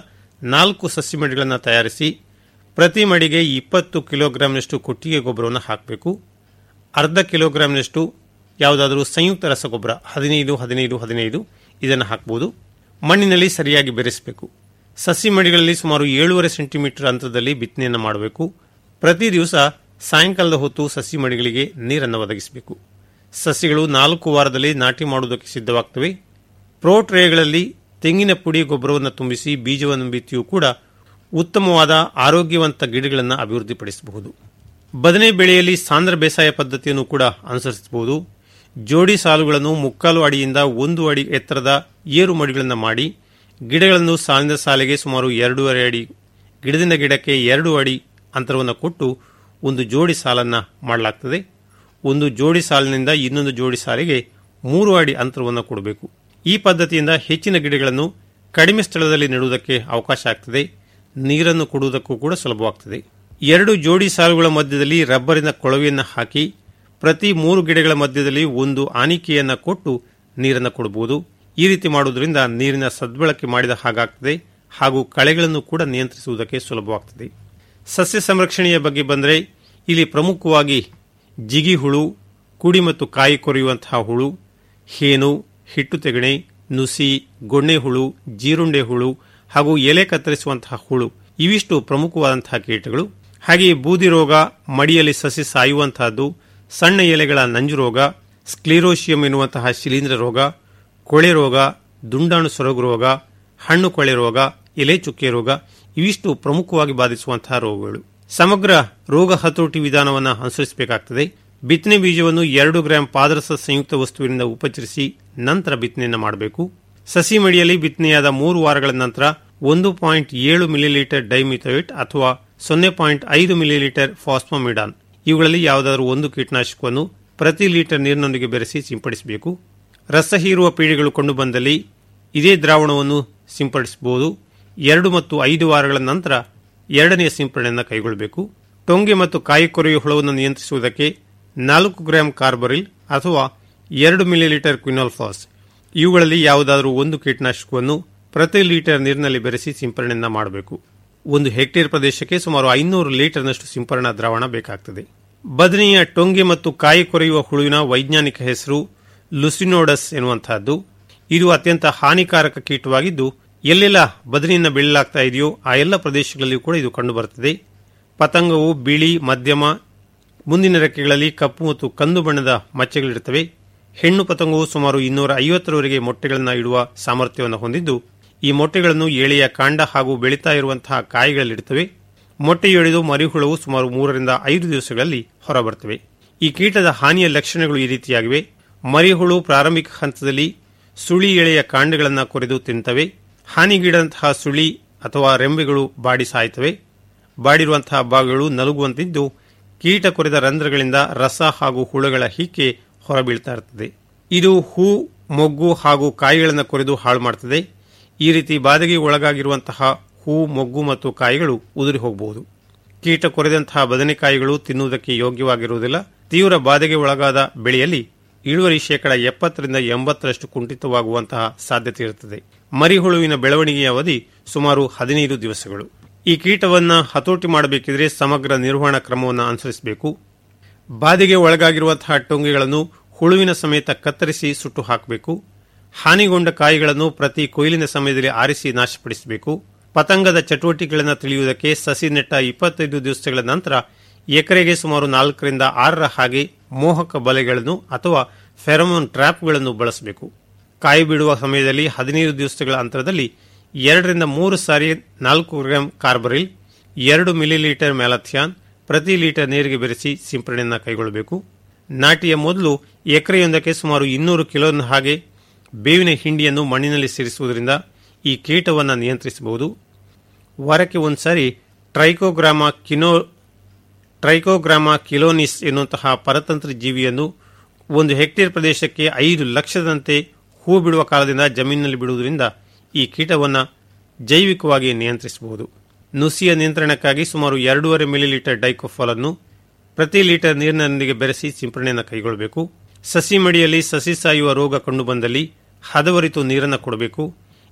[SPEAKER 13] ನಾಲ್ಕು ಸಸಿ ಮಡಿಗಳನ್ನು ತಯಾರಿಸಿ ಪ್ರತಿ ಮಡಿಗೆ ಇಪ್ಪತ್ತು ಕಿಲೋಗ್ರಾಂನಷ್ಟು ಕೊಟ್ಟಿಗೆ ಗೊಬ್ಬರವನ್ನು ಹಾಕಬೇಕು ಅರ್ಧ ಕಿಲೋಗ್ರಾಂನಷ್ಟು ಯಾವುದಾದರೂ ಸಂಯುಕ್ತ ರಸಗೊಬ್ಬರ ಹದಿನೈದು ಹದಿನೈದು ಹದಿನೈದು ಇದನ್ನು ಹಾಕಬಹುದು ಮಣ್ಣಿನಲ್ಲಿ ಸರಿಯಾಗಿ ಬೆರೆಸಬೇಕು ಸಸಿ ಮಡಿಗಳಲ್ಲಿ ಸುಮಾರು ಏಳೂವರೆ ಸೆಂಟಿಮೀಟರ್ ಅಂತರದಲ್ಲಿ ಬಿತ್ತನೆಯನ್ನು ಮಾಡಬೇಕು ಪ್ರತಿ ದಿವಸ ಸಾಯಂಕಾಲದ ಹೊತ್ತು ಸಸಿ ಮಡಿಗಳಿಗೆ ನೀರನ್ನು ಒದಗಿಸಬೇಕು ಸಸಿಗಳು ನಾಲ್ಕು ವಾರದಲ್ಲಿ ನಾಟಿ ಮಾಡುವುದಕ್ಕೆ ಸಿದ್ಧವಾಗ್ತವೆ ಪ್ರೋ ಟ್ರೇಗಳಲ್ಲಿ ತೆಂಗಿನ ಪುಡಿ ಗೊಬ್ಬರವನ್ನು ತುಂಬಿಸಿ ಬೀಜವನ್ನು ಬಿತ್ತಿಯೂ ಕೂಡ ಉತ್ತಮವಾದ ಆರೋಗ್ಯವಂತ ಗಿಡಗಳನ್ನು ಅಭಿವೃದ್ಧಿಪಡಿಸಬಹುದು ಬದನೆ ಬೆಳೆಯಲ್ಲಿ ಸಾಂದ್ರ ಬೇಸಾಯ ಪದ್ಧತಿಯನ್ನು ಕೂಡ ಅನುಸರಿಸಬಹುದು ಜೋಡಿ ಸಾಲುಗಳನ್ನು ಮುಕ್ಕಾಲು ಅಡಿಯಿಂದ ಒಂದು ಅಡಿ ಎತ್ತರದ ಏರು ಮಡಿಗಳನ್ನು ಮಾಡಿ ಗಿಡಗಳನ್ನು ಸಾಲಿನ ಸಾಲಿಗೆ ಸುಮಾರು ಎರಡೂವರೆ ಅಡಿ ಗಿಡದಿಂದ ಗಿಡಕ್ಕೆ ಎರಡು ಅಡಿ ಅಂತರವನ್ನು ಕೊಟ್ಟು ಒಂದು ಜೋಡಿ ಸಾಲನ್ನು ಮಾಡಲಾಗ್ತದೆ ಒಂದು ಜೋಡಿ ಸಾಲಿನಿಂದ ಇನ್ನೊಂದು ಜೋಡಿ ಸಾಲಿಗೆ ಮೂರು ಅಡಿ ಅಂತರವನ್ನು ಕೊಡಬೇಕು ಈ ಪದ್ಧತಿಯಿಂದ ಹೆಚ್ಚಿನ ಗಿಡಗಳನ್ನು ಕಡಿಮೆ ಸ್ಥಳದಲ್ಲಿ ನೆಡುವುದಕ್ಕೆ ಅವಕಾಶ ಆಗ್ತದೆ ನೀರನ್ನು ಕೊಡುವುದಕ್ಕೂ ಕೂಡ ಸುಲಭವಾಗ್ತದೆ ಎರಡು ಜೋಡಿ ಸಾಲುಗಳ ಮಧ್ಯದಲ್ಲಿ ರಬ್ಬರಿನ ಕೊಳವೆಯನ್ನು ಹಾಕಿ ಪ್ರತಿ ಮೂರು ಗಿಡಗಳ ಮಧ್ಯದಲ್ಲಿ ಒಂದು ಆನಿಕೆಯನ್ನು ಕೊಟ್ಟು ನೀರನ್ನು ಕೊಡಬಹುದು ಈ ರೀತಿ ಮಾಡುವುದರಿಂದ ನೀರಿನ ಸದ್ಬಳಕೆ ಮಾಡಿದ ಹಾಗಾಗ್ತದೆ ಹಾಗೂ ಕಳೆಗಳನ್ನು ಕೂಡ ನಿಯಂತ್ರಿಸುವುದಕ್ಕೆ ಸುಲಭವಾಗ್ತದೆ ಸಸ್ಯ ಸಂರಕ್ಷಣೆಯ ಬಗ್ಗೆ ಬಂದರೆ ಇಲ್ಲಿ ಪ್ರಮುಖವಾಗಿ ಜಿಗಿ ಹುಳು ಕುಡಿ ಮತ್ತು ಕಾಯಿ ಕೊರೆಯುವಂತಹ ಹುಳು ಹೇನು ಹಿಟ್ಟು ತೆಗಣೆ ನುಸಿ ಗೊಣ್ಣೆ ಹುಳು ಜೀರುಂಡೆ ಹುಳು ಹಾಗೂ ಎಲೆ ಕತ್ತರಿಸುವಂತಹ ಹುಳು ಇವಿಷ್ಟು ಪ್ರಮುಖವಾದಂತಹ ಕೀಟಗಳು ಹಾಗೆಯೇ ಬೂದಿ ರೋಗ ಮಡಿಯಲ್ಲಿ ಸಸಿ ಸಾಯುವಂತಹದ್ದು ಸಣ್ಣ ಎಲೆಗಳ ನಂಜು ರೋಗ ಸ್ಕ್ಲಿರೋಶಿಯಂ ಎನ್ನುವಂತಹ ಶಿಲೀಂಧ್ರ ರೋಗ ಕೊಳೆ ರೋಗ ದುಂಡಾಣು ಸೊರಗು ರೋಗ ಹಣ್ಣು ಕೊಳೆ ರೋಗ ಎಲೆ ಚುಕ್ಕೆ ರೋಗ ಇವಿಷ್ಟು ಪ್ರಮುಖವಾಗಿ ಬಾಧಿಸುವಂತಹ ರೋಗಗಳು ಸಮಗ್ರ ರೋಗ ಹತೋಟಿ ವಿಧಾನವನ್ನು ಅನುಸರಿಸಬೇಕಾಗ್ತದೆ ಬಿತ್ತನೆ ಬೀಜವನ್ನು ಎರಡು ಗ್ರಾಂ ಪಾದರಸ ಸಂಯುಕ್ತ ವಸ್ತುವಿನಿಂದ ಉಪಚರಿಸಿ ನಂತರ ಬಿತ್ತನೆಯನ್ನು ಮಾಡಬೇಕು ಸಸಿ ಮಡಿಯಲ್ಲಿ ಬಿತ್ತನೆಯಾದ ಮೂರು ವಾರಗಳ ನಂತರ ಒಂದು ಪಾಯಿಂಟ್ ಏಳು ಮಿಲಿಲೀಟರ್ ಡೈಮಿಥೋಯಿಟ್ ಅಥವಾ ಸೊನ್ನೆ ಪಾಯಿಂಟ್ ಐದು ಮಿಲಿಲೀಟರ್ ಫಾಸ್ಫೋಮಿಡಾನ್ ಇವುಗಳಲ್ಲಿ ಯಾವುದಾದರೂ ಒಂದು ಕೀಟನಾಶಕವನ್ನು ಪ್ರತಿ ಲೀಟರ್ ನೀರಿನೊಂದಿಗೆ ಬೆರೆಸಿ ಸಿಂಪಡಿಸಬೇಕು ರಸ ಹೀರುವ ಪೀಳಿಗೆಗಳು ಕಂಡುಬಂದಲ್ಲಿ ಇದೇ ದ್ರಾವಣವನ್ನು ಸಿಂಪಡಿಸಬಹುದು ಎರಡು ಮತ್ತು ಐದು ವಾರಗಳ ನಂತರ ಎರಡನೆಯ ಸಿಂಪಡಣೆಯನ್ನು ಕೈಗೊಳ್ಳಬೇಕು ಟೊಂಗೆ ಮತ್ತು ಕಾಯಿ ಕೊರೆಯುವ ಹುಳವನ್ನು ನಿಯಂತ್ರಿಸುವುದಕ್ಕೆ ನಾಲ್ಕು ಗ್ರಾಂ ಕಾರ್ಬರಿಲ್ ಅಥವಾ ಎರಡು ಮಿಲಿಲೀಟರ್ ಕ್ವಿನಾಲ್ಫಾಸ್ ಇವುಗಳಲ್ಲಿ ಯಾವುದಾದರೂ ಒಂದು ಕೀಟನಾಶಕವನ್ನು ಪ್ರತಿ ಲೀಟರ್ ನೀರಿನಲ್ಲಿ ಬೆರೆಸಿ ಸಿಂಪರಣೆಯನ್ನ ಮಾಡಬೇಕು ಒಂದು ಹೆಕ್ಟೇರ್ ಪ್ರದೇಶಕ್ಕೆ ಸುಮಾರು ಐನೂರು ಲೀಟರ್ನಷ್ಟು ಸಿಂಪರಣಾ ದ್ರಾವಣ ಬೇಕಾಗ್ತದೆ ಬದನೆಯ ಟೊಂಗೆ ಮತ್ತು ಕಾಯಿ ಕೊರೆಯುವ ಹುಳುವಿನ ವೈಜ್ಞಾನಿಕ ಹೆಸರು ಲುಸಿನೋಡಸ್ ಎನ್ನುವಂತಹದ್ದು ಇದು ಅತ್ಯಂತ ಹಾನಿಕಾರಕ ಕೀಟವಾಗಿದ್ದು ಎಲ್ಲೆಲ್ಲ ಬದನೆಯನ್ನು ಬೆಳೆಯಲಾಗ್ತಾ ಇದೆಯೋ ಆ ಎಲ್ಲ ಪ್ರದೇಶಗಳಲ್ಲಿಯೂ ಕೂಡ ಇದು ಕಂಡುಬರುತ್ತದೆ ಪತಂಗವು ಬಿಳಿ ಮಧ್ಯಮ ಮುಂದಿನ ರೆಕ್ಕೆಗಳಲ್ಲಿ ಕಪ್ಪು ಮತ್ತು ಕಂದು ಬಣ್ಣದ ಮಚ್ಚೆಗಳಿರುತ್ತವೆ ಹೆಣ್ಣು ಪತಂಗವು ಸುಮಾರು ಇನ್ನೂರ ಐವತ್ತರವರೆಗೆ ಮೊಟ್ಟೆಗಳನ್ನು ಇಡುವ ಸಾಮರ್ಥ್ಯವನ್ನು ಹೊಂದಿದ್ದು ಈ ಮೊಟ್ಟೆಗಳನ್ನು ಎಳೆಯ ಕಾಂಡ ಹಾಗೂ ಬೆಳೀತಾ ಇರುವಂತಹ ಕಾಯಿಗಳಲ್ಲಿಡುತ್ತವೆ ಮೊಟ್ಟೆಯೊಡೆದು ಮರಿಹುಳವು ಸುಮಾರು ಮೂರರಿಂದ ಐದು ದಿವಸಗಳಲ್ಲಿ ಹೊರಬರುತ್ತವೆ ಈ ಕೀಟದ ಹಾನಿಯ ಲಕ್ಷಣಗಳು ಈ ರೀತಿಯಾಗಿವೆ ಮರಿಹುಳು ಪ್ರಾರಂಭಿಕ ಹಂತದಲ್ಲಿ ಸುಳಿ ಎಳೆಯ ಕಾಂಡಗಳನ್ನು ಕೊರೆದು ತಿಂತವೆ ಹಾನಿಗೀಡಂತಹ ಸುಳಿ ಅಥವಾ ರೆಂಬೆಗಳು ಬಾಡಿ ಸಾಯ್ತವೆ ಬಾಡಿರುವಂತಹ ಭಾಗಗಳು ನಲುಗುವಂತಿದ್ದು ಕೀಟ ಕೊರೆದ ರಂಧ್ರಗಳಿಂದ ರಸ ಹಾಗೂ ಹುಳುಗಳ ಹಿಕ್ಕೆ ಹೊರಬೀಳ್ತಾ ಇರುತ್ತದೆ ಇದು ಹೂ ಮೊಗ್ಗು ಹಾಗೂ ಕಾಯಿಗಳನ್ನು ಕೊರೆದು ಹಾಳು ಮಾಡುತ್ತದೆ ಈ ರೀತಿ ಬಾಧೆಗೆ ಒಳಗಾಗಿರುವಂತಹ ಹೂ ಮೊಗ್ಗು ಮತ್ತು ಕಾಯಿಗಳು ಉದುರಿ ಹೋಗಬಹುದು ಕೀಟ ಕೊರೆದಂತಹ ಬದನೆಕಾಯಿಗಳು ತಿನ್ನುವುದಕ್ಕೆ ಯೋಗ್ಯವಾಗಿರುವುದಿಲ್ಲ ತೀವ್ರ ಬಾಧೆಗೆ ಒಳಗಾದ ಬೆಳೆಯಲ್ಲಿ ಇಳುವರಿ ಶೇಕಡ ಎಪ್ಪತ್ತರಿಂದ ಎಂಬತ್ತರಷ್ಟು ಕುಂಠಿತವಾಗುವಂತಹ ಸಾಧ್ಯತೆ ಇರುತ್ತದೆ ಮರಿಹುಳುವಿನ ಬೆಳವಣಿಗೆಯ ಅವಧಿ ಸುಮಾರು ಹದಿನೈದು ದಿವಸಗಳು ಈ ಕೀಟವನ್ನು ಹತೋಟಿ ಮಾಡಬೇಕಿದ್ರೆ ಸಮಗ್ರ ನಿರ್ವಹಣಾ ಕ್ರಮವನ್ನು ಅನುಸರಿಸಬೇಕು ಬಾಧೆಗೆ ಒಳಗಾಗಿರುವಂತಹ ಟೊಂಗೆಗಳನ್ನು ಹುಳುವಿನ ಸಮೇತ ಕತ್ತರಿಸಿ ಸುಟ್ಟು ಹಾಕಬೇಕು ಹಾನಿಗೊಂಡ ಕಾಯಿಗಳನ್ನು ಪ್ರತಿ ಕೊಯ್ಲಿನ ಸಮಯದಲ್ಲಿ ಆರಿಸಿ ನಾಶಪಡಿಸಬೇಕು ಪತಂಗದ ಚಟುವಟಿಕೆಗಳನ್ನು ತಿಳಿಯುವುದಕ್ಕೆ ಸಸಿ ನೆಟ್ಟ ಇಪ್ಪತ್ತೈದು ದಿವಸಗಳ ನಂತರ ಎಕರೆಗೆ ಸುಮಾರು ನಾಲ್ಕರಿಂದ ಆರರ ಹಾಗೆ ಮೋಹಕ ಬಲೆಗಳನ್ನು ಅಥವಾ ಫೆರಮೋನ್ ಟ್ರ್ಯಾಪ್ಗಳನ್ನು ಬಳಸಬೇಕು ಕಾಯಿ ಬಿಡುವ ಸಮಯದಲ್ಲಿ ಹದಿನೈದು ದಿವಸಗಳ ಅಂತರದಲ್ಲಿ ಎರಡರಿಂದ ಮೂರು ಸಾರಿ ನಾಲ್ಕು ಗ್ರಾಂ ಕಾರ್ಬರಿಲ್ ಎರಡು ಮಿಲಿಲೀಟರ್ ಮ್ಯಾಲಥಿಯಾನ್ ಪ್ರತಿ ಲೀಟರ್ ನೀರಿಗೆ ಬೆರೆಸಿ ಸಿಂಪರಣೆಯನ್ನು ಕೈಗೊಳ್ಳಬೇಕು ನಾಟಿಯ ಮೊದಲು ಎಕರೆಯೊಂದಕ್ಕೆ ಸುಮಾರು ಇನ್ನೂರು ಕಿಲೋನ ಹಾಗೆ ಬೇವಿನ ಹಿಂಡಿಯನ್ನು ಮಣ್ಣಿನಲ್ಲಿ ಸೇರಿಸುವುದರಿಂದ ಈ ಕೀಟವನ್ನು ನಿಯಂತ್ರಿಸಬಹುದು ವಾರಕ್ಕೆ ಒಂದ್ಸಾರಿ ಟ್ರೈಕೋಗ್ರಾಮ ಕಿನೋ ಟ್ರೈಕೋಗ್ರಾಮ ಕಿಲೋನಿಸ್ ಎನ್ನುವಂತಹ ಪರತಂತ್ರ ಜೀವಿಯನ್ನು ಒಂದು ಹೆಕ್ಟೇರ್ ಪ್ರದೇಶಕ್ಕೆ ಐದು ಲಕ್ಷದಂತೆ ಹೂ ಬಿಡುವ ಕಾಲದಿಂದ ಜಮೀನಿನಲ್ಲಿ ಬಿಡುವುದರಿಂದ ಈ ಕೀಟವನ್ನು ಜೈವಿಕವಾಗಿ ನಿಯಂತ್ರಿಸಬಹುದು ನುಸಿಯ ನಿಯಂತ್ರಣಕ್ಕಾಗಿ ಸುಮಾರು ಎರಡೂವರೆ ಮಿಲಿಲೀಟರ್ ಡೈಕೋಫಾಲ್ ಅನ್ನು ಪ್ರತಿ ಲೀಟರ್ ನೀರಿನೊಂದಿಗೆ ಬೆರೆಸಿ ಸಿಂಪರಣೆಯನ್ನು ಕೈಗೊಳ್ಳಬೇಕು ಸಸಿ ಮಡಿಯಲ್ಲಿ ಸಸಿ ಸಾಯುವ ರೋಗ ಕಂಡುಬಂದಲ್ಲಿ ಹದವರಿತು ನೀರನ್ನು ಕೊಡಬೇಕು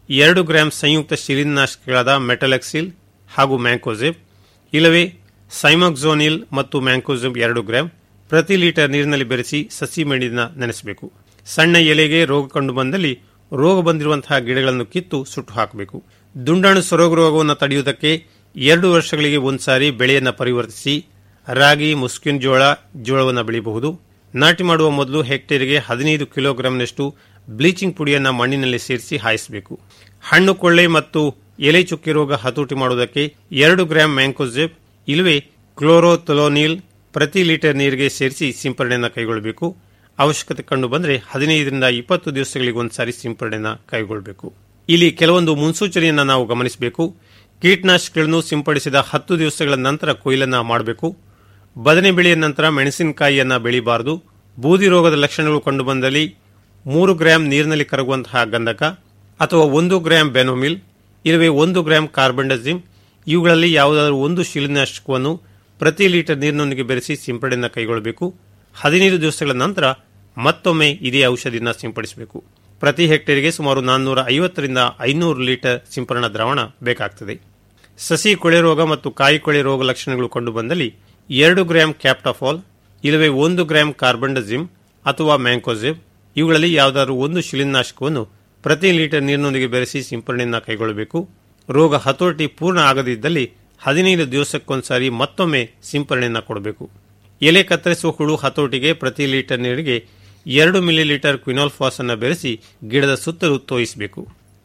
[SPEAKER 13] ಎರಡು ಗ್ರಾಂ ಸಂಯುಕ್ತ ಶಿಲೀನಾಶಕಗಳಾದ ಮೆಟಲೆಕ್ಸಿಲ್ ಹಾಗೂ ಮ್ಯಾಂಕೋಸೆಬ್ ಇಲ್ಲವೇ ಸೈಮಾಕ್ಸೋನಿಲ್ ಮತ್ತು ಮ್ಯಾಂಕೋಸೆಬ್ ಎರಡು ಗ್ರಾಂ ಪ್ರತಿ ಲೀಟರ್ ನೀರಿನಲ್ಲಿ ಬೆರೆಸಿ ಸಸಿ ಮಣ್ಣಿನ ನೆನೆಸಬೇಕು ಸಣ್ಣ ಎಲೆಗೆ ರೋಗ ಕಂಡು ಬಂದಲ್ಲಿ ರೋಗ ಬಂದಿರುವಂತಹ ಗಿಡಗಳನ್ನು ಕಿತ್ತು ಸುಟ್ಟು ಹಾಕಬೇಕು ದುಂಡಾಣು ಸೊರಗು ರೋಗವನ್ನು ತಡೆಯುವುದಕ್ಕೆ ಎರಡು ವರ್ಷಗಳಿಗೆ ಒಂದ್ಸಾರಿ ಬೆಳೆಯನ್ನು ಪರಿವರ್ತಿಸಿ ರಾಗಿ ಮುಸ್ಕಿನ್ ಜೋಳ ಜೋಳವನ್ನು ಬೆಳೆಯಬಹುದು ನಾಟಿ ಮಾಡುವ ಮೊದಲು ಹೆಕ್ಟೇರ್ಗೆ ಹದಿನೈದು ಕಿಲೋಗ್ರಾಂನಷ್ಟು ಬ್ಲೀಚಿಂಗ್ ಪುಡಿಯನ್ನು ಮಣ್ಣಿನಲ್ಲಿ ಸೇರಿಸಿ ಹಾಯಿಸಬೇಕು ಹಣ್ಣು ಕೊಳ್ಳೆ ಮತ್ತು ಎಲೆ ಚುಕ್ಕಿ ರೋಗ ಹತೋಟಿ ಮಾಡುವುದಕ್ಕೆ ಎರಡು ಗ್ರಾಂ ಮ್ಯಾಂಕೋಸೆಬ್ ಇಲ್ಲವೇ ಕ್ಲೋರೋಥೊಲೋನಿಲ್ ಪ್ರತಿ ಲೀಟರ್ ನೀರಿಗೆ ಸೇರಿಸಿ ಸಿಂಪರಣೆಯನ್ನು ಕೈಗೊಳ್ಳಬೇಕು ಅವಶ್ಯಕತೆ ಕಂಡು ಬಂದರೆ ಹದಿನೈದರಿಂದ ಇಪ್ಪತ್ತು ದಿವಸಗಳಿಗೆ ಒಂದ್ಸಾರಿ ಸಿಂಪರಣೆಯನ್ನು ಕೈಗೊಳ್ಳಬೇಕು ಇಲ್ಲಿ ಕೆಲವೊಂದು ಮುನ್ಸೂಚನೆಯನ್ನು ನಾವು ಗಮನಿಸಬೇಕು ಕೀಟನಾಶಕಗಳನ್ನು ಸಿಂಪಡಿಸಿದ ಹತ್ತು ದಿವಸಗಳ ನಂತರ ಕೊಯ್ಲನ್ನ ಮಾಡಬೇಕು ಬದನೆ ಬೆಳೆಯ ನಂತರ ಮೆಣಸಿನಕಾಯಿಯನ್ನ ಬೆಳೆಯಬಾರದು ಬೂದಿ ರೋಗದ ಲಕ್ಷಣಗಳು ಕಂಡುಬಂದಲ್ಲಿ ಮೂರು ಗ್ರಾಂ ನೀರಿನಲ್ಲಿ ಕರಗುವಂತಹ ಗಂಧಕ ಅಥವಾ ಒಂದು ಗ್ರಾಂ ಬೆನೋಮಿಲ್ ಇಲ್ಲವೇ ಒಂದು ಗ್ರಾಂ ಕಾರ್ಬಂಡಜಿಮ್ ಇವುಗಳಲ್ಲಿ ಯಾವುದಾದರೂ ಒಂದು ಶಿಲೀನಾಶಕವನ್ನು ಪ್ರತಿ ಲೀಟರ್ ನೀರಿನೊಂದಿಗೆ ಬೆರೆಸಿ ಸಿಂಪಡಣೆಯನ್ನು ಕೈಗೊಳ್ಳಬೇಕು ಹದಿನೈದು ದಿವಸಗಳ ನಂತರ ಮತ್ತೊಮ್ಮೆ ಇದೇ ಔಷಧಿಯನ್ನು ಸಿಂಪಡಿಸಬೇಕು ಪ್ರತಿ ಹೆಕ್ಟೇರ್ಗೆ ಸುಮಾರು ನಾನ್ನೂರ ಐವತ್ತರಿಂದ ಐನೂರು ಲೀಟರ್ ಸಿಂಪರಣಾ ದ್ರಾವಣ ಬೇಕಾಗ್ತದೆ ಸಸಿ ಕೊಳೆ ರೋಗ ಮತ್ತು ಕಾಯಿ ಕೊಳೆ ರೋಗ ಲಕ್ಷಣಗಳು ಕಂಡುಬಂದಲ್ಲಿ ಎರಡು ಗ್ರಾಂ ಕ್ಯಾಪ್ಟಾಫಾಲ್ ಇಲ್ಲವೇ ಒಂದು ಗ್ರಾಂ ಕಾರ್ಬಂಡಜಿಮ್ ಅಥವಾ ಮ್ಯಾಂಕೋಜಿಮ್ ಇವುಗಳಲ್ಲಿ ಯಾವುದಾದರೂ ಒಂದು ಶಿಲೀನಾಶಕವನ್ನು ಪ್ರತಿ ಲೀಟರ್ ನೀರಿನೊಂದಿಗೆ ಬೆರೆಸಿ ಸಿಂಪರಣೆಯನ್ನು ಕೈಗೊಳ್ಳಬೇಕು ರೋಗ ಹತೋಟಿ ಪೂರ್ಣ ಆಗದಿದ್ದಲ್ಲಿ ಹದಿನೈದು ದಿವಸಕ್ಕೊಂದ್ಸಾರಿ ಮತ್ತೊಮ್ಮೆ ಸಿಂಪರಣೆಯನ್ನು ಕೊಡಬೇಕು ಎಲೆ ಕತ್ತರಿಸುವ ಹುಳು ಹತೋಟಿಗೆ ಪ್ರತಿ ಲೀಟರ್ ನೀರಿಗೆ ಎರಡು ಮಿಲಿ ಲೀಟರ್ ಕ್ವಿನಾಲ್ಫಾಸ್ ಅನ್ನು ಬೆರೆಸಿ ಗಿಡದ ಸುತ್ತಲೂ ತೋಯಿಸಬೇಕು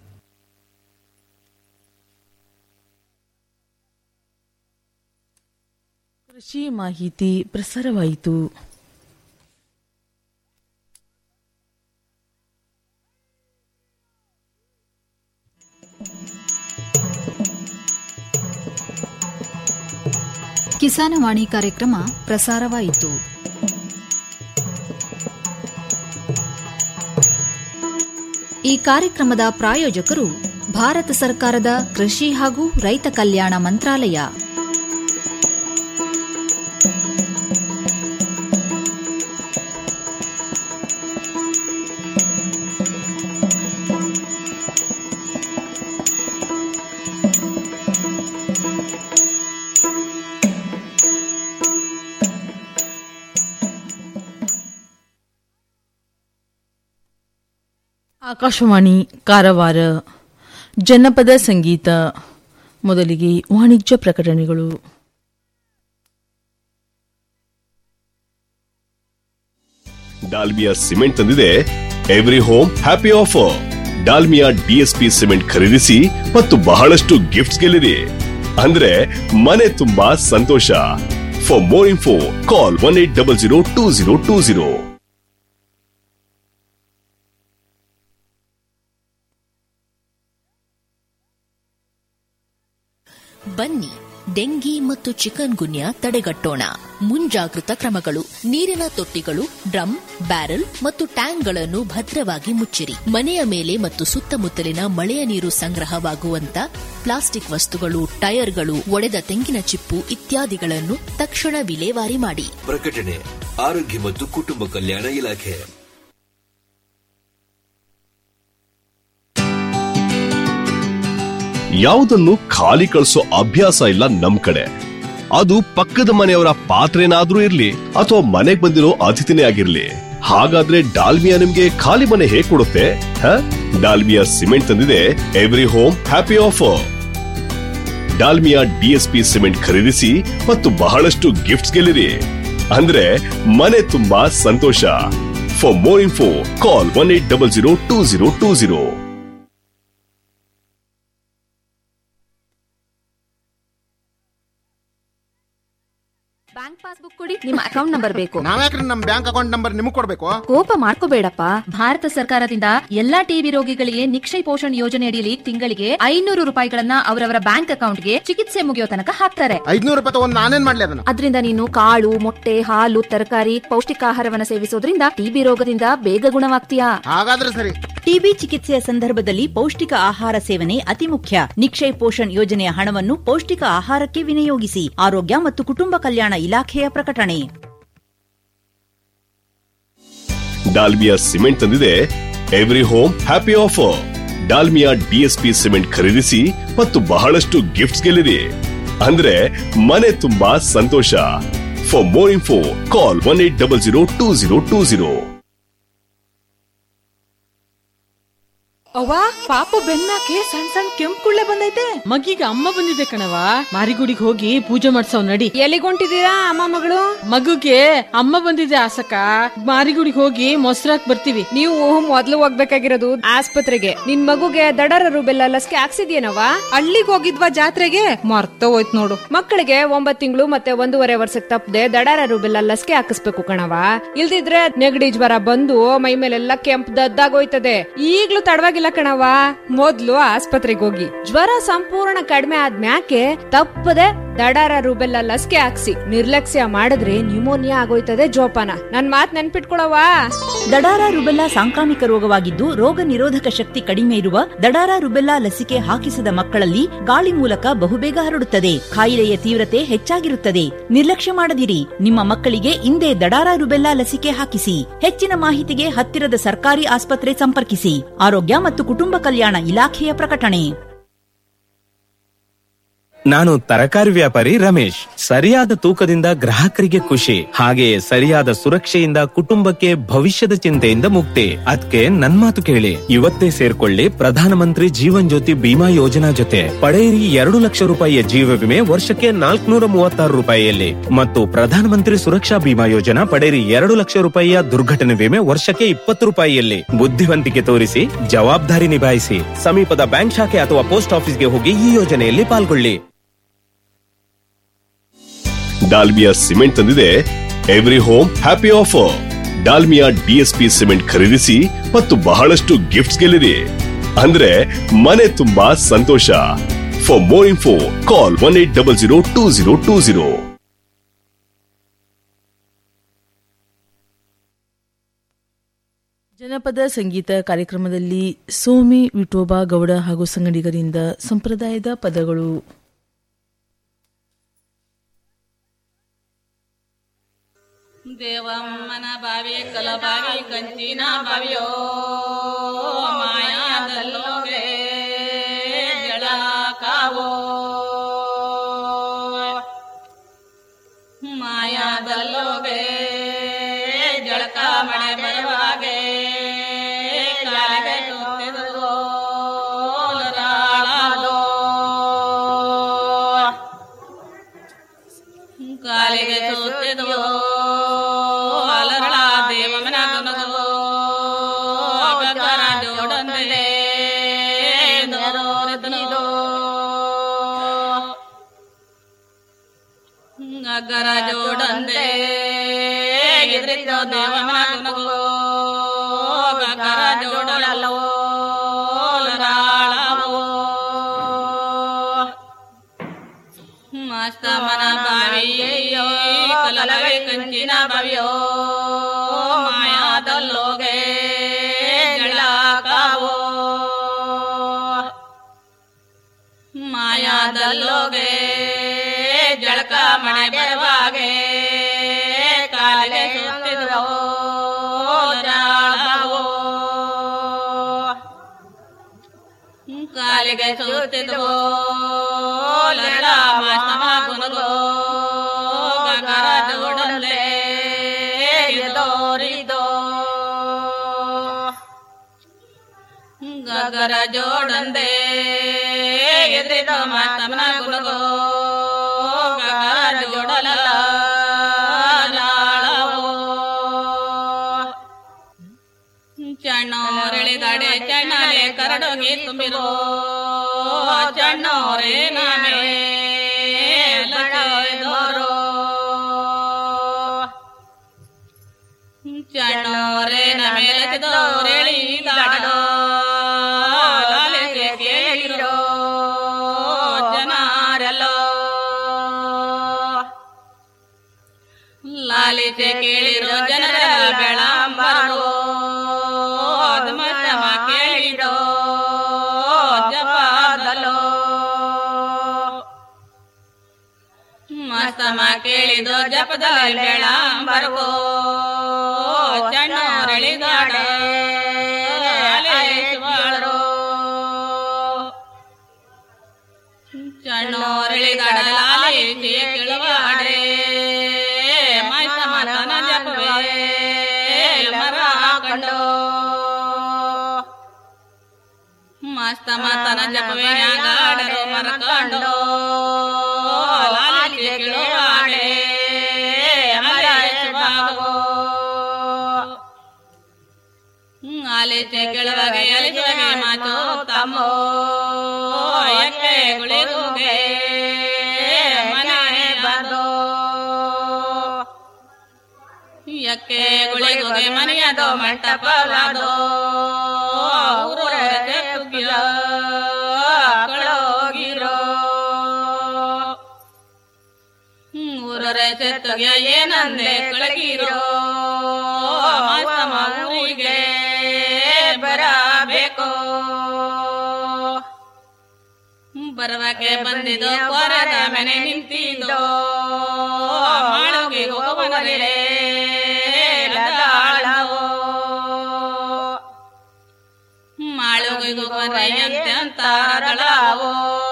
[SPEAKER 12] ಕೃಷಿ ಮಾಹಿತಿ ಪ್ರಸಾರವಾಯಿತು
[SPEAKER 4] ಕಿಸಾನವಾಣಿ ಕಾರ್ಯಕ್ರಮ ಪ್ರಸಾರವಾಯಿತು ಈ ಕಾರ್ಯಕ್ರಮದ ಪ್ರಾಯೋಜಕರು ಭಾರತ ಸರ್ಕಾರದ ಕೃಷಿ ಹಾಗೂ ರೈತ ಕಲ್ಯಾಣ ಮಂತ್ರಾಲಯ
[SPEAKER 12] ಆಕಾಶವಾಣಿ ಕಾರವಾರ ಜನಪದ ಸಂಗೀತ ಮೊದಲಿಗೆ ವಾಣಿಜ್ಯ ಪ್ರಕಟಣೆಗಳು
[SPEAKER 14] ಡಾಲ್ಮಿಯಾ ಸಿಮೆಂಟ್ ತಂದಿದೆ every home happy offer Dalmia DSP cement ಖರೀದಿಸಿ ಮತ್ತು ಬಹಳಷ್ಟು ಗಿಫ್ಟ್ಸ್ ಗೆಲ್ಲಿರಿ ಅಂದ್ರೆ ಮನೆ ತುಂಬಾ ಸಂತೋಷ for more info call one eight double zero two zero two zero
[SPEAKER 15] ಬನ್ನಿ ಡೆಂಗಿ ಮತ್ತು ಚಿಕನ್ ಗುನ್ಯಾ ತಡೆಗಟ್ಟೋಣ ಮುಂಜಾಗೃತ ಕ್ರಮಗಳು ನೀರಿನ ತೊಟ್ಟಿಗಳು ಡ್ರಮ್ ಬ್ಯಾರೆಲ್ ಮತ್ತು ಟ್ಯಾಂಕ್ಗಳನ್ನು ಭದ್ರವಾಗಿ ಮುಚ್ಚಿರಿ ಮನೆಯ ಮೇಲೆ ಮತ್ತು ಸುತ್ತಮುತ್ತಲಿನ ಮಳೆಯ ನೀರು ಸಂಗ್ರಹವಾಗುವಂತ ಪ್ಲಾಸ್ಟಿಕ್ ವಸ್ತುಗಳು ಟೈರ್ಗಳು ಒಡೆದ ತೆಂಗಿನ ಚಿಪ್ಪು ಇತ್ಯಾದಿಗಳನ್ನು ತಕ್ಷಣ ವಿಲೇವಾರಿ ಮಾಡಿ
[SPEAKER 16] ಪ್ರಕಟಣೆ ಆರೋಗ್ಯ ಮತ್ತು ಕುಟುಂಬ ಕಲ್ಯಾಣ ಇಲಾಖೆ
[SPEAKER 14] ಯಾವುದನ್ನು ಖಾಲಿ ಕಳಿಸೋ ಅಭ್ಯಾಸ ಇಲ್ಲ ನಮ್ ಕಡೆ ಅದು ಪಕ್ಕದ ಮನೆಯವರ ಪಾತ್ರೆನಾದ್ರೂ ಇರ್ಲಿ ಅಥವಾ ಮನೆಗ್ ಬಂದಿರೋ ಅತಿಥಿನೇ ಆಗಿರ್ಲಿ ಹಾಗಾದ್ರೆ ಡಾಲ್ಮಿಯಾ ನಿಮ್ಗೆ ಖಾಲಿ ಮನೆ ಹೇಗ್ ಕೊಡುತ್ತೆ ಹ? ಡಾಲ್ಮಿಯಾ ಸಿಮೆಂಟ್ ತಂದಿದೆ every home happy offer Dalmia DSP cement ಖರೀದಿಸಿ ಮತ್ತು ಬಹಳಷ್ಟು ಗಿಫ್ಟ್ಸ್ ಗೆಲ್ಲಿರಿ ಅಂದ್ರೆ ಮನೆ ತುಂಬಾ ಸಂತೋಷ for more info call one eight double zero two zero two zero
[SPEAKER 17] bank passbook ಕೊಡಿ ನಿಮ್ಮ ಅಕೌಂಟ್ ನಂಬರ್ ಬೇಕು
[SPEAKER 18] ನಾವ್ಯಾಕ್ರಿ ನಮ್ ಬ್ಯಾಂಕ್ ಅಕೌಂಟ್ ನಂಬರ್ ನಿಮಗ್ ಕೊಡ್ಬೇಕು
[SPEAKER 17] ಕೋಪ ಮಾಡ್ಕೋಬೇಡಪ್ಪ ಭಾರತ ಸರ್ಕಾರದಿಂದ ಎಲ್ಲಾ ಟಿಬಿ ರೋಗಿಗಳಿಗೆ ನಿಕ್ಷಯ ಪೋಷಣ್ ಯೋಜನೆ ಅಡಿಯಲ್ಲಿ ತಿಂಗಳಿಗೆ ಐನೂರು ರೂಪಾಯಿಗಳನ್ನ ಅವರವರ ಬ್ಯಾಂಕ್ ಅಕೌಂಟ್ಗೆ ಚಿಕಿತ್ಸೆ ಮುಗಿಯೋ ತನಕ ಹಾಕ್ತಾರೆ
[SPEAKER 18] ಐದ್ನೂರು ರೂಪಾಯಿ ತಗೊಂಡ್ ನಾನೇನ್ ಮಾಡ್ಲಿ ಅದನ್ನ
[SPEAKER 17] ಅದರಿಂದ ನೀನು ಕಾಳು ಮೊಟ್ಟೆ ಹಾಲು ತರಕಾರಿ ಪೌಷ್ಟಿಕಾಹಾರವನ್ನ ಸೇವಿಸೋದ್ರಿಂದ ಟಿಬಿ ರೋಗದಿಂದ ಬೇಗ ಗುಣವಾಗ್ತೀಯಾ
[SPEAKER 18] ಹಾಗಾದ್ರೆ ಸರಿ
[SPEAKER 2] ಟಿಬಿ ಚಿಕಿತ್ಸೆಯ ಸಂದರ್ಭದಲ್ಲಿ ಪೌಷ್ಟಿಕ ಆಹಾರ ಸೇವನೆ ಅತಿ ಮುಖ್ಯ ನಿಕ್ಷಯ್ ಪೋಷಣ್ ಯೋಜನೆಯ ಹಣವನ್ನು ಪೌಷ್ಟಿಕ ಆಹಾರಕ್ಕೆ ವಿನಿಯೋಗಿಸಿ ಆರೋಗ್ಯ ಮತ್ತು ಕುಟುಂಬ ಕಲ್ಯಾಣ ಇಲಾಖೆಯ ಪ್ರಕಟಣೆ
[SPEAKER 14] ಡಾಲ್ಮಿಯಾ ಸಿಮೆಂಟ್ ತಂದಿದೆ every home happy offer Dalmia DSP cement ಖರೀದಿಸಿ ಮತ್ತು ಬಹಳಷ್ಟು ಗಿಫ್ಟ್ಸ್ ಗೆಲ್ಲಿರಿ ಅಂದ್ರೆ ಮನೆ ತುಂಬಾ ಸಂತೋಷ for more info call one eight double zero two zero two zero
[SPEAKER 19] ಅವ್ವ ಪಾಪು ಬೆನ್ನಾಕೆ ಸಣ್ಣ ಸಣ್ಣ ಕೆಂಪು ಕುಳ್ಳೆ ಬಂದೈತೆ
[SPEAKER 20] ಮಗೀಗ ಅಮ್ಮ ಬಂದಿದೆ ಕಣವ ಮಾರಿಗುಡಿಗೆ ಹೋಗಿ ಪೂಜೆ ಮಾಡ್ಸವ್ ನಡಿ
[SPEAKER 19] ಎಲ್ಲಿಗೊಂಟಿದ್ದೀರಾ ಅಮ್ಮ ಮಗಳು
[SPEAKER 20] ಮಗುಗೆ ಅಮ್ಮ ಬಂದಿದೆ ಆಸಕ ಮಾರಿಗುಡಿಗೆ ಹೋಗಿ ಮೊಸರಾಕ್ ಬರ್ತೀವಿ
[SPEAKER 19] ನೀವು ಮೊದ್ಲು ಹೋಗ್ಬೇಕಾಗಿರೋದು ಆಸ್ಪತ್ರೆಗೆ ನಿನ್ ಮಗುಗೆ ದಡರ ರುಬೆಲ್ಲ ಲಸಿಕೆ ಹಾಕ್ಸಿದ್ಯೇನವ ಹಳ್ಳಿಗ್ ಹೋಗಿದ್ವಾ ಜಾತ್ರೆಗೆ ಮರ್ತ ಹೋಯ್ತು ನೋಡು ಮಕ್ಕಳಿಗೆ ಒಂಬತ್ ತಿಂಗಳು ಮತ್ತೆ ಒಂದೂವರೆ ವರ್ಷಕ್ಕೆ ತಪ್ಪದೆ ದಡರ ರುಬೆಲ್ಲ ಲಸಿಕೆ ಹಾಕಿಸ್ಬೇಕು ಕಣವ ಇಲ್ದಿದ್ರೆ ನೆಗಡಿ ಜ್ವರ ಬಂದು ಮೈ ಮೇಲೆಲ್ಲ ಕೆಂಪ್ ದದ್ದಾಗೋಯ್ತದೆ ಈಗ್ಲೂ ತಡವಾಗಿಲ್ಲ ಕಣವ ಮೊದ್ಲು ಆಸ್ಪತ್ರೆಗೆ ಹೋಗಿ ಜ್ವರ ಸಂಪೂರ್ಣ ಕಡಿಮೆ ಆದ್ಮ್ಯಾಕೆ ತಪ್ಪದೆ ದಡಾರ ರುಬೆಲ್ಲ ಲಸಿಕೆ ಹಾಕ್ಸಿ ನಿರ್ಲಕ್ಷ್ಯ ಮಾಡಿದ್ರೆ ನ್ಯೂಮೋನಿಯಾ ಆಗೋಯ್ತದೆ ಜೋಪಾನ ನನ್ ಮಾತ್ ನೆನ್ಪಿಟ್ಕೊಳವಾ
[SPEAKER 2] ದಡಾರ ರುಬೆಲ್ಲಾ ಸಾಂಕ್ರಾಮಿಕ ರೋಗವಾಗಿದ್ದು ರೋಗ ನಿರೋಧಕ ಶಕ್ತಿ ಕಡಿಮೆ ಇರುವ ದಡಾರ ರುಬೆಲ್ಲಾ ಲಸಿಕೆ ಹಾಕಿಸದ ಮಕ್ಕಳಲ್ಲಿ ಗಾಳಿ ಮೂಲಕ ಬಹುಬೇಗ ಹರಡುತ್ತದೆ ಕಾಯಿಲೆಯ ತೀವ್ರತೆ ಹೆಚ್ಚಾಗಿರುತ್ತದೆ ನಿರ್ಲಕ್ಷ್ಯ ಮಾಡದಿರಿ ನಿಮ್ಮ ಮಕ್ಕಳಿಗೆ ಇಂದೇ ದಡಾರ ರುಬೆಲ್ಲಾ ಲಸಿಕೆ ಹಾಕಿಸಿ ಹೆಚ್ಚಿನ ಮಾಹಿತಿಗೆ ಹತ್ತಿರದ ಸರ್ಕಾರಿ ಆಸ್ಪತ್ರೆ ಸಂಪರ್ಕಿಸಿ ಆರೋಗ್ಯ ಮತ್ತು ಕುಟುಂಬ ಕಲ್ಯಾಣ ಇಲಾಖೆಯ ಪ್ರಕಟಣೆ
[SPEAKER 21] ನಾನು ತರಕಾರಿ ವ್ಯಾಪಾರಿ ರಮೇಶ್ ಸರಿಯಾದ ತೂಕದಿಂದ ಗ್ರಾಹಕರಿಗೆ ಖುಷಿ ಹಾಗೆಯೇ ಸರಿಯಾದ ಸುರಕ್ಷೆಯಿಂದ ಕುಟುಂಬಕ್ಕೆ ಭವಿಷ್ಯದ ಚಿಂತೆಯಿಂದ ಮುಕ್ತಿ ಅದಕ್ಕೆ ನನ್ ಮಾತು ಕೇಳಿ ಇವತ್ತೇ ಸೇರ್ಕೊಳ್ಳಿ ಪ್ರಧಾನಮಂತ್ರಿ ಜೀವನ್ ಜ್ಯೋತಿ ಬಿಮಾ ಯೋಜನಾ ಜೊತೆ ಪಡೆಯಿರಿ ಎರಡು ಲಕ್ಷ ರೂಪಾಯಿಯ ಜೀವ ವಿಮೆ ವರ್ಷಕ್ಕೆ ನಾಲ್ಕುನೂರ ಮೂವತ್ತಾರು ರೂಪಾಯಿಯಲ್ಲಿ ಮತ್ತು ಪ್ರಧಾನಮಂತ್ರಿ ಸುರಕ್ಷಾ ಬಿಮಾ ಯೋಜನಾ ಪಡೆಯಿರಿ ಎರಡು ಲಕ್ಷ ರೂಪಾಯಿಯ ದುರ್ಘಟನೆ ವಿಮೆ ವರ್ಷಕ್ಕೆ ಇಪ್ಪತ್ತು ರೂಪಾಯಿಯಲ್ಲಿ ಬುದ್ಧಿವಂತಿಕೆ ತೋರಿಸಿ ಜವಾಬ್ದಾರಿ ನಿಭಾಯಿಸಿ ಸಮೀಪದ ಬ್ಯಾಂಕ್ ಶಾಖೆ ಅಥವಾ ಪೋಸ್ಟ್ ಆಫೀಸ್ಗೆ ಹೋಗಿ ಈ ಯೋಜನೆಯಲ್ಲಿ ಪಾಲ್ಗೊಳ್ಳಿ
[SPEAKER 14] ಡಾಲ್ಮಿಯಾ ಸಿಮೆಂಟ್ ತಂದಿದೆ every home happy offer Dalmia DSP cement ಖರೀದಿಸಿ ಮತ್ತು ಬಹಳಷ್ಟು ಗಿಫ್ಟ್ಸ್ ಗೆಲ್ಲಿರಿ ಅಂದ್ರೆ ಮನೆ ತುಂಬಾ ಸಂತೋಷ for more info call one eight double zero two zero two zero
[SPEAKER 12] ಜನಪದ ಸಂಗೀತ ಕಾರ್ಯಕ್ರಮದಲ್ಲಿ ಸೋಮಿ ವಿಠೋಬಾ ಗೌಡ ಹಾಗೂ ಸಂಗಡಿಗರಿಂದ ಸಂಪ್ರದಾಯದ ಪದಗಳು
[SPEAKER 22] ದೇವಮ್ಮನ ಬಾವಿ ಕಲಬಾವಿ ಕಂಚಿನ ಬಾವಿಯೋ ಮಾಯಾದಲ್ಲೋಗೆ ಜಳಕಾವೋ ಮಾಯಾದಲ್ಲೋಗೆ ಜಳಕ ಮಳೆ ಬರುವಾಗೆ ಕಾಲಿಗೆ ಸುತ್ತಿದುವೋ ಲರಾಳಾದೋ. ಕಾಲಿಗೆ ಸುತ್ತಿದುವೋ ಅಲರಳ ದೇವಮನ ಗುಣಗೋ ಗಗನ ಜೋಡಂದೆ ದೋರದನಿದೋ ಗಗರ ಜೋಡಂದೆ ಎದುರಿದ್ದೋ ದೇವಮನ ಗುಣಗೋ ಗಗರ ಜೋಡಲಲ್ಲವೋ ಲರಾಳವೋ ಮಸ್ತಮನ ಬಾವಿಯೋ ಕಲಲವೆ ಕಂಚಿನ ಬಾವಿಯೋ ಮಾಯಾದಲ್ಲೋಗೆ ಜಳಕಾವೋ ಮಾಯಾದಲ್ಲೋಗೆ ಜಳಕ ಮಳೆ ಬರುವಾಗೆ ಕಾಲಿಗೆ ಸುತ್ತಿದ್ವೋ ಜಾಳವೋ ಕಾಲಿಗೆ ಸುತ್ತಿದ್ವೋ ಲರಳ ಮಾಸ್ತಮ ಗುನುಗೋ ಗಗರ ಜೋಡಲೆ ಎದೋರಿದೋ ಗಗರ ಜೋಡಂದೆ ಎದ್ರಿದೋ ಮಾಸ್ತಮನ ಗುನುಗೋ ಗಗರ ಜೋಡಲ ಲಾಳವೋ ಚಣ್ಣೋರೆಳಿದಡೆ ಚಣ್ಣಲೆ ಕರಡೋಗಿ ತುಂಬಿರೋ ಚಣ್ಣೋರೆ ನಾಮೇ ಲಚೋರೋ ಚಣ್ಣೋರೆ ನಮೇ ಲಚದೋರೆಳಿದಾಡೋ ಲಾಲಿಗೆ ಕೇಳಿರೋ ಜನಾರಲ್ಲೋ ಲಾಲಿತೆ ಕೇಳಿರೋ ಜನರ ಬೆಳಂಬರೋ ಮತಮ ಕೇಳಿರೋ ಜಪಾದಲೋ ಮಸ್ತಮ ಕೇಳಿದೋ ಜಪದಲ್ಲಿ ಬೆಳಂಬರವೋ ಚಣ್ಣೋರಳಿದಾಡ ಅಲೇಶ್ವರೋ ಚಣ್ಣೋರಳಿಗಡಲಾಲಿ ಕೇಳುವಾಡೆ ಮೈ ಸಮಾಧಾನ ಜಪವೇ ಮರ ಕಂಡೋ ಮಸ್ತ ಮಾತನ ಜಪವೇ ಗಾಡರು ಮರ ಕಂಡೋ ಲಾಲಿ ಕೇಳುವಾಡೆ ಮರ ಶುಭಾಗೋ ಆಲಿಚೆ ಕೆಳಗೆ ಎಲಿಸುವೆ ಮಾತು ತಮ್ಮೋ ಎಕ್ಕೆ ಗುಳಿಗುಗೆ ಮನೆ ಬಂದೋ ಎಕ್ಕೆ ಗುಳಿಗುಗೆ ಮನೆಯದೋ ಮಂಟಪವಾದೋ ಊರೊಳಗೆ ತುಗ್ಗಿಲ ಕಳೋಗಿರೋ ಊರೊರೆ ಚೆತ್ತುಗೆ ಏನಂದೆ ಕಳಗಿರೋ ಮಾಸಮ ಊರಿಗೆ ಬರಬೇಕು ಬರುವಕ್ಕೆ ಬಂದಿದ್ದು ಕೊರದ ಮನೆ ನಿಂತಿದ್ದೋ ಮಾಳುಗೆ ಹೋಗುವನರೇ ಲದಾಳವೋ ಮಾಳುಗೆ ಹೋಗುವನರೆ ಅಂತ ದಳವೋ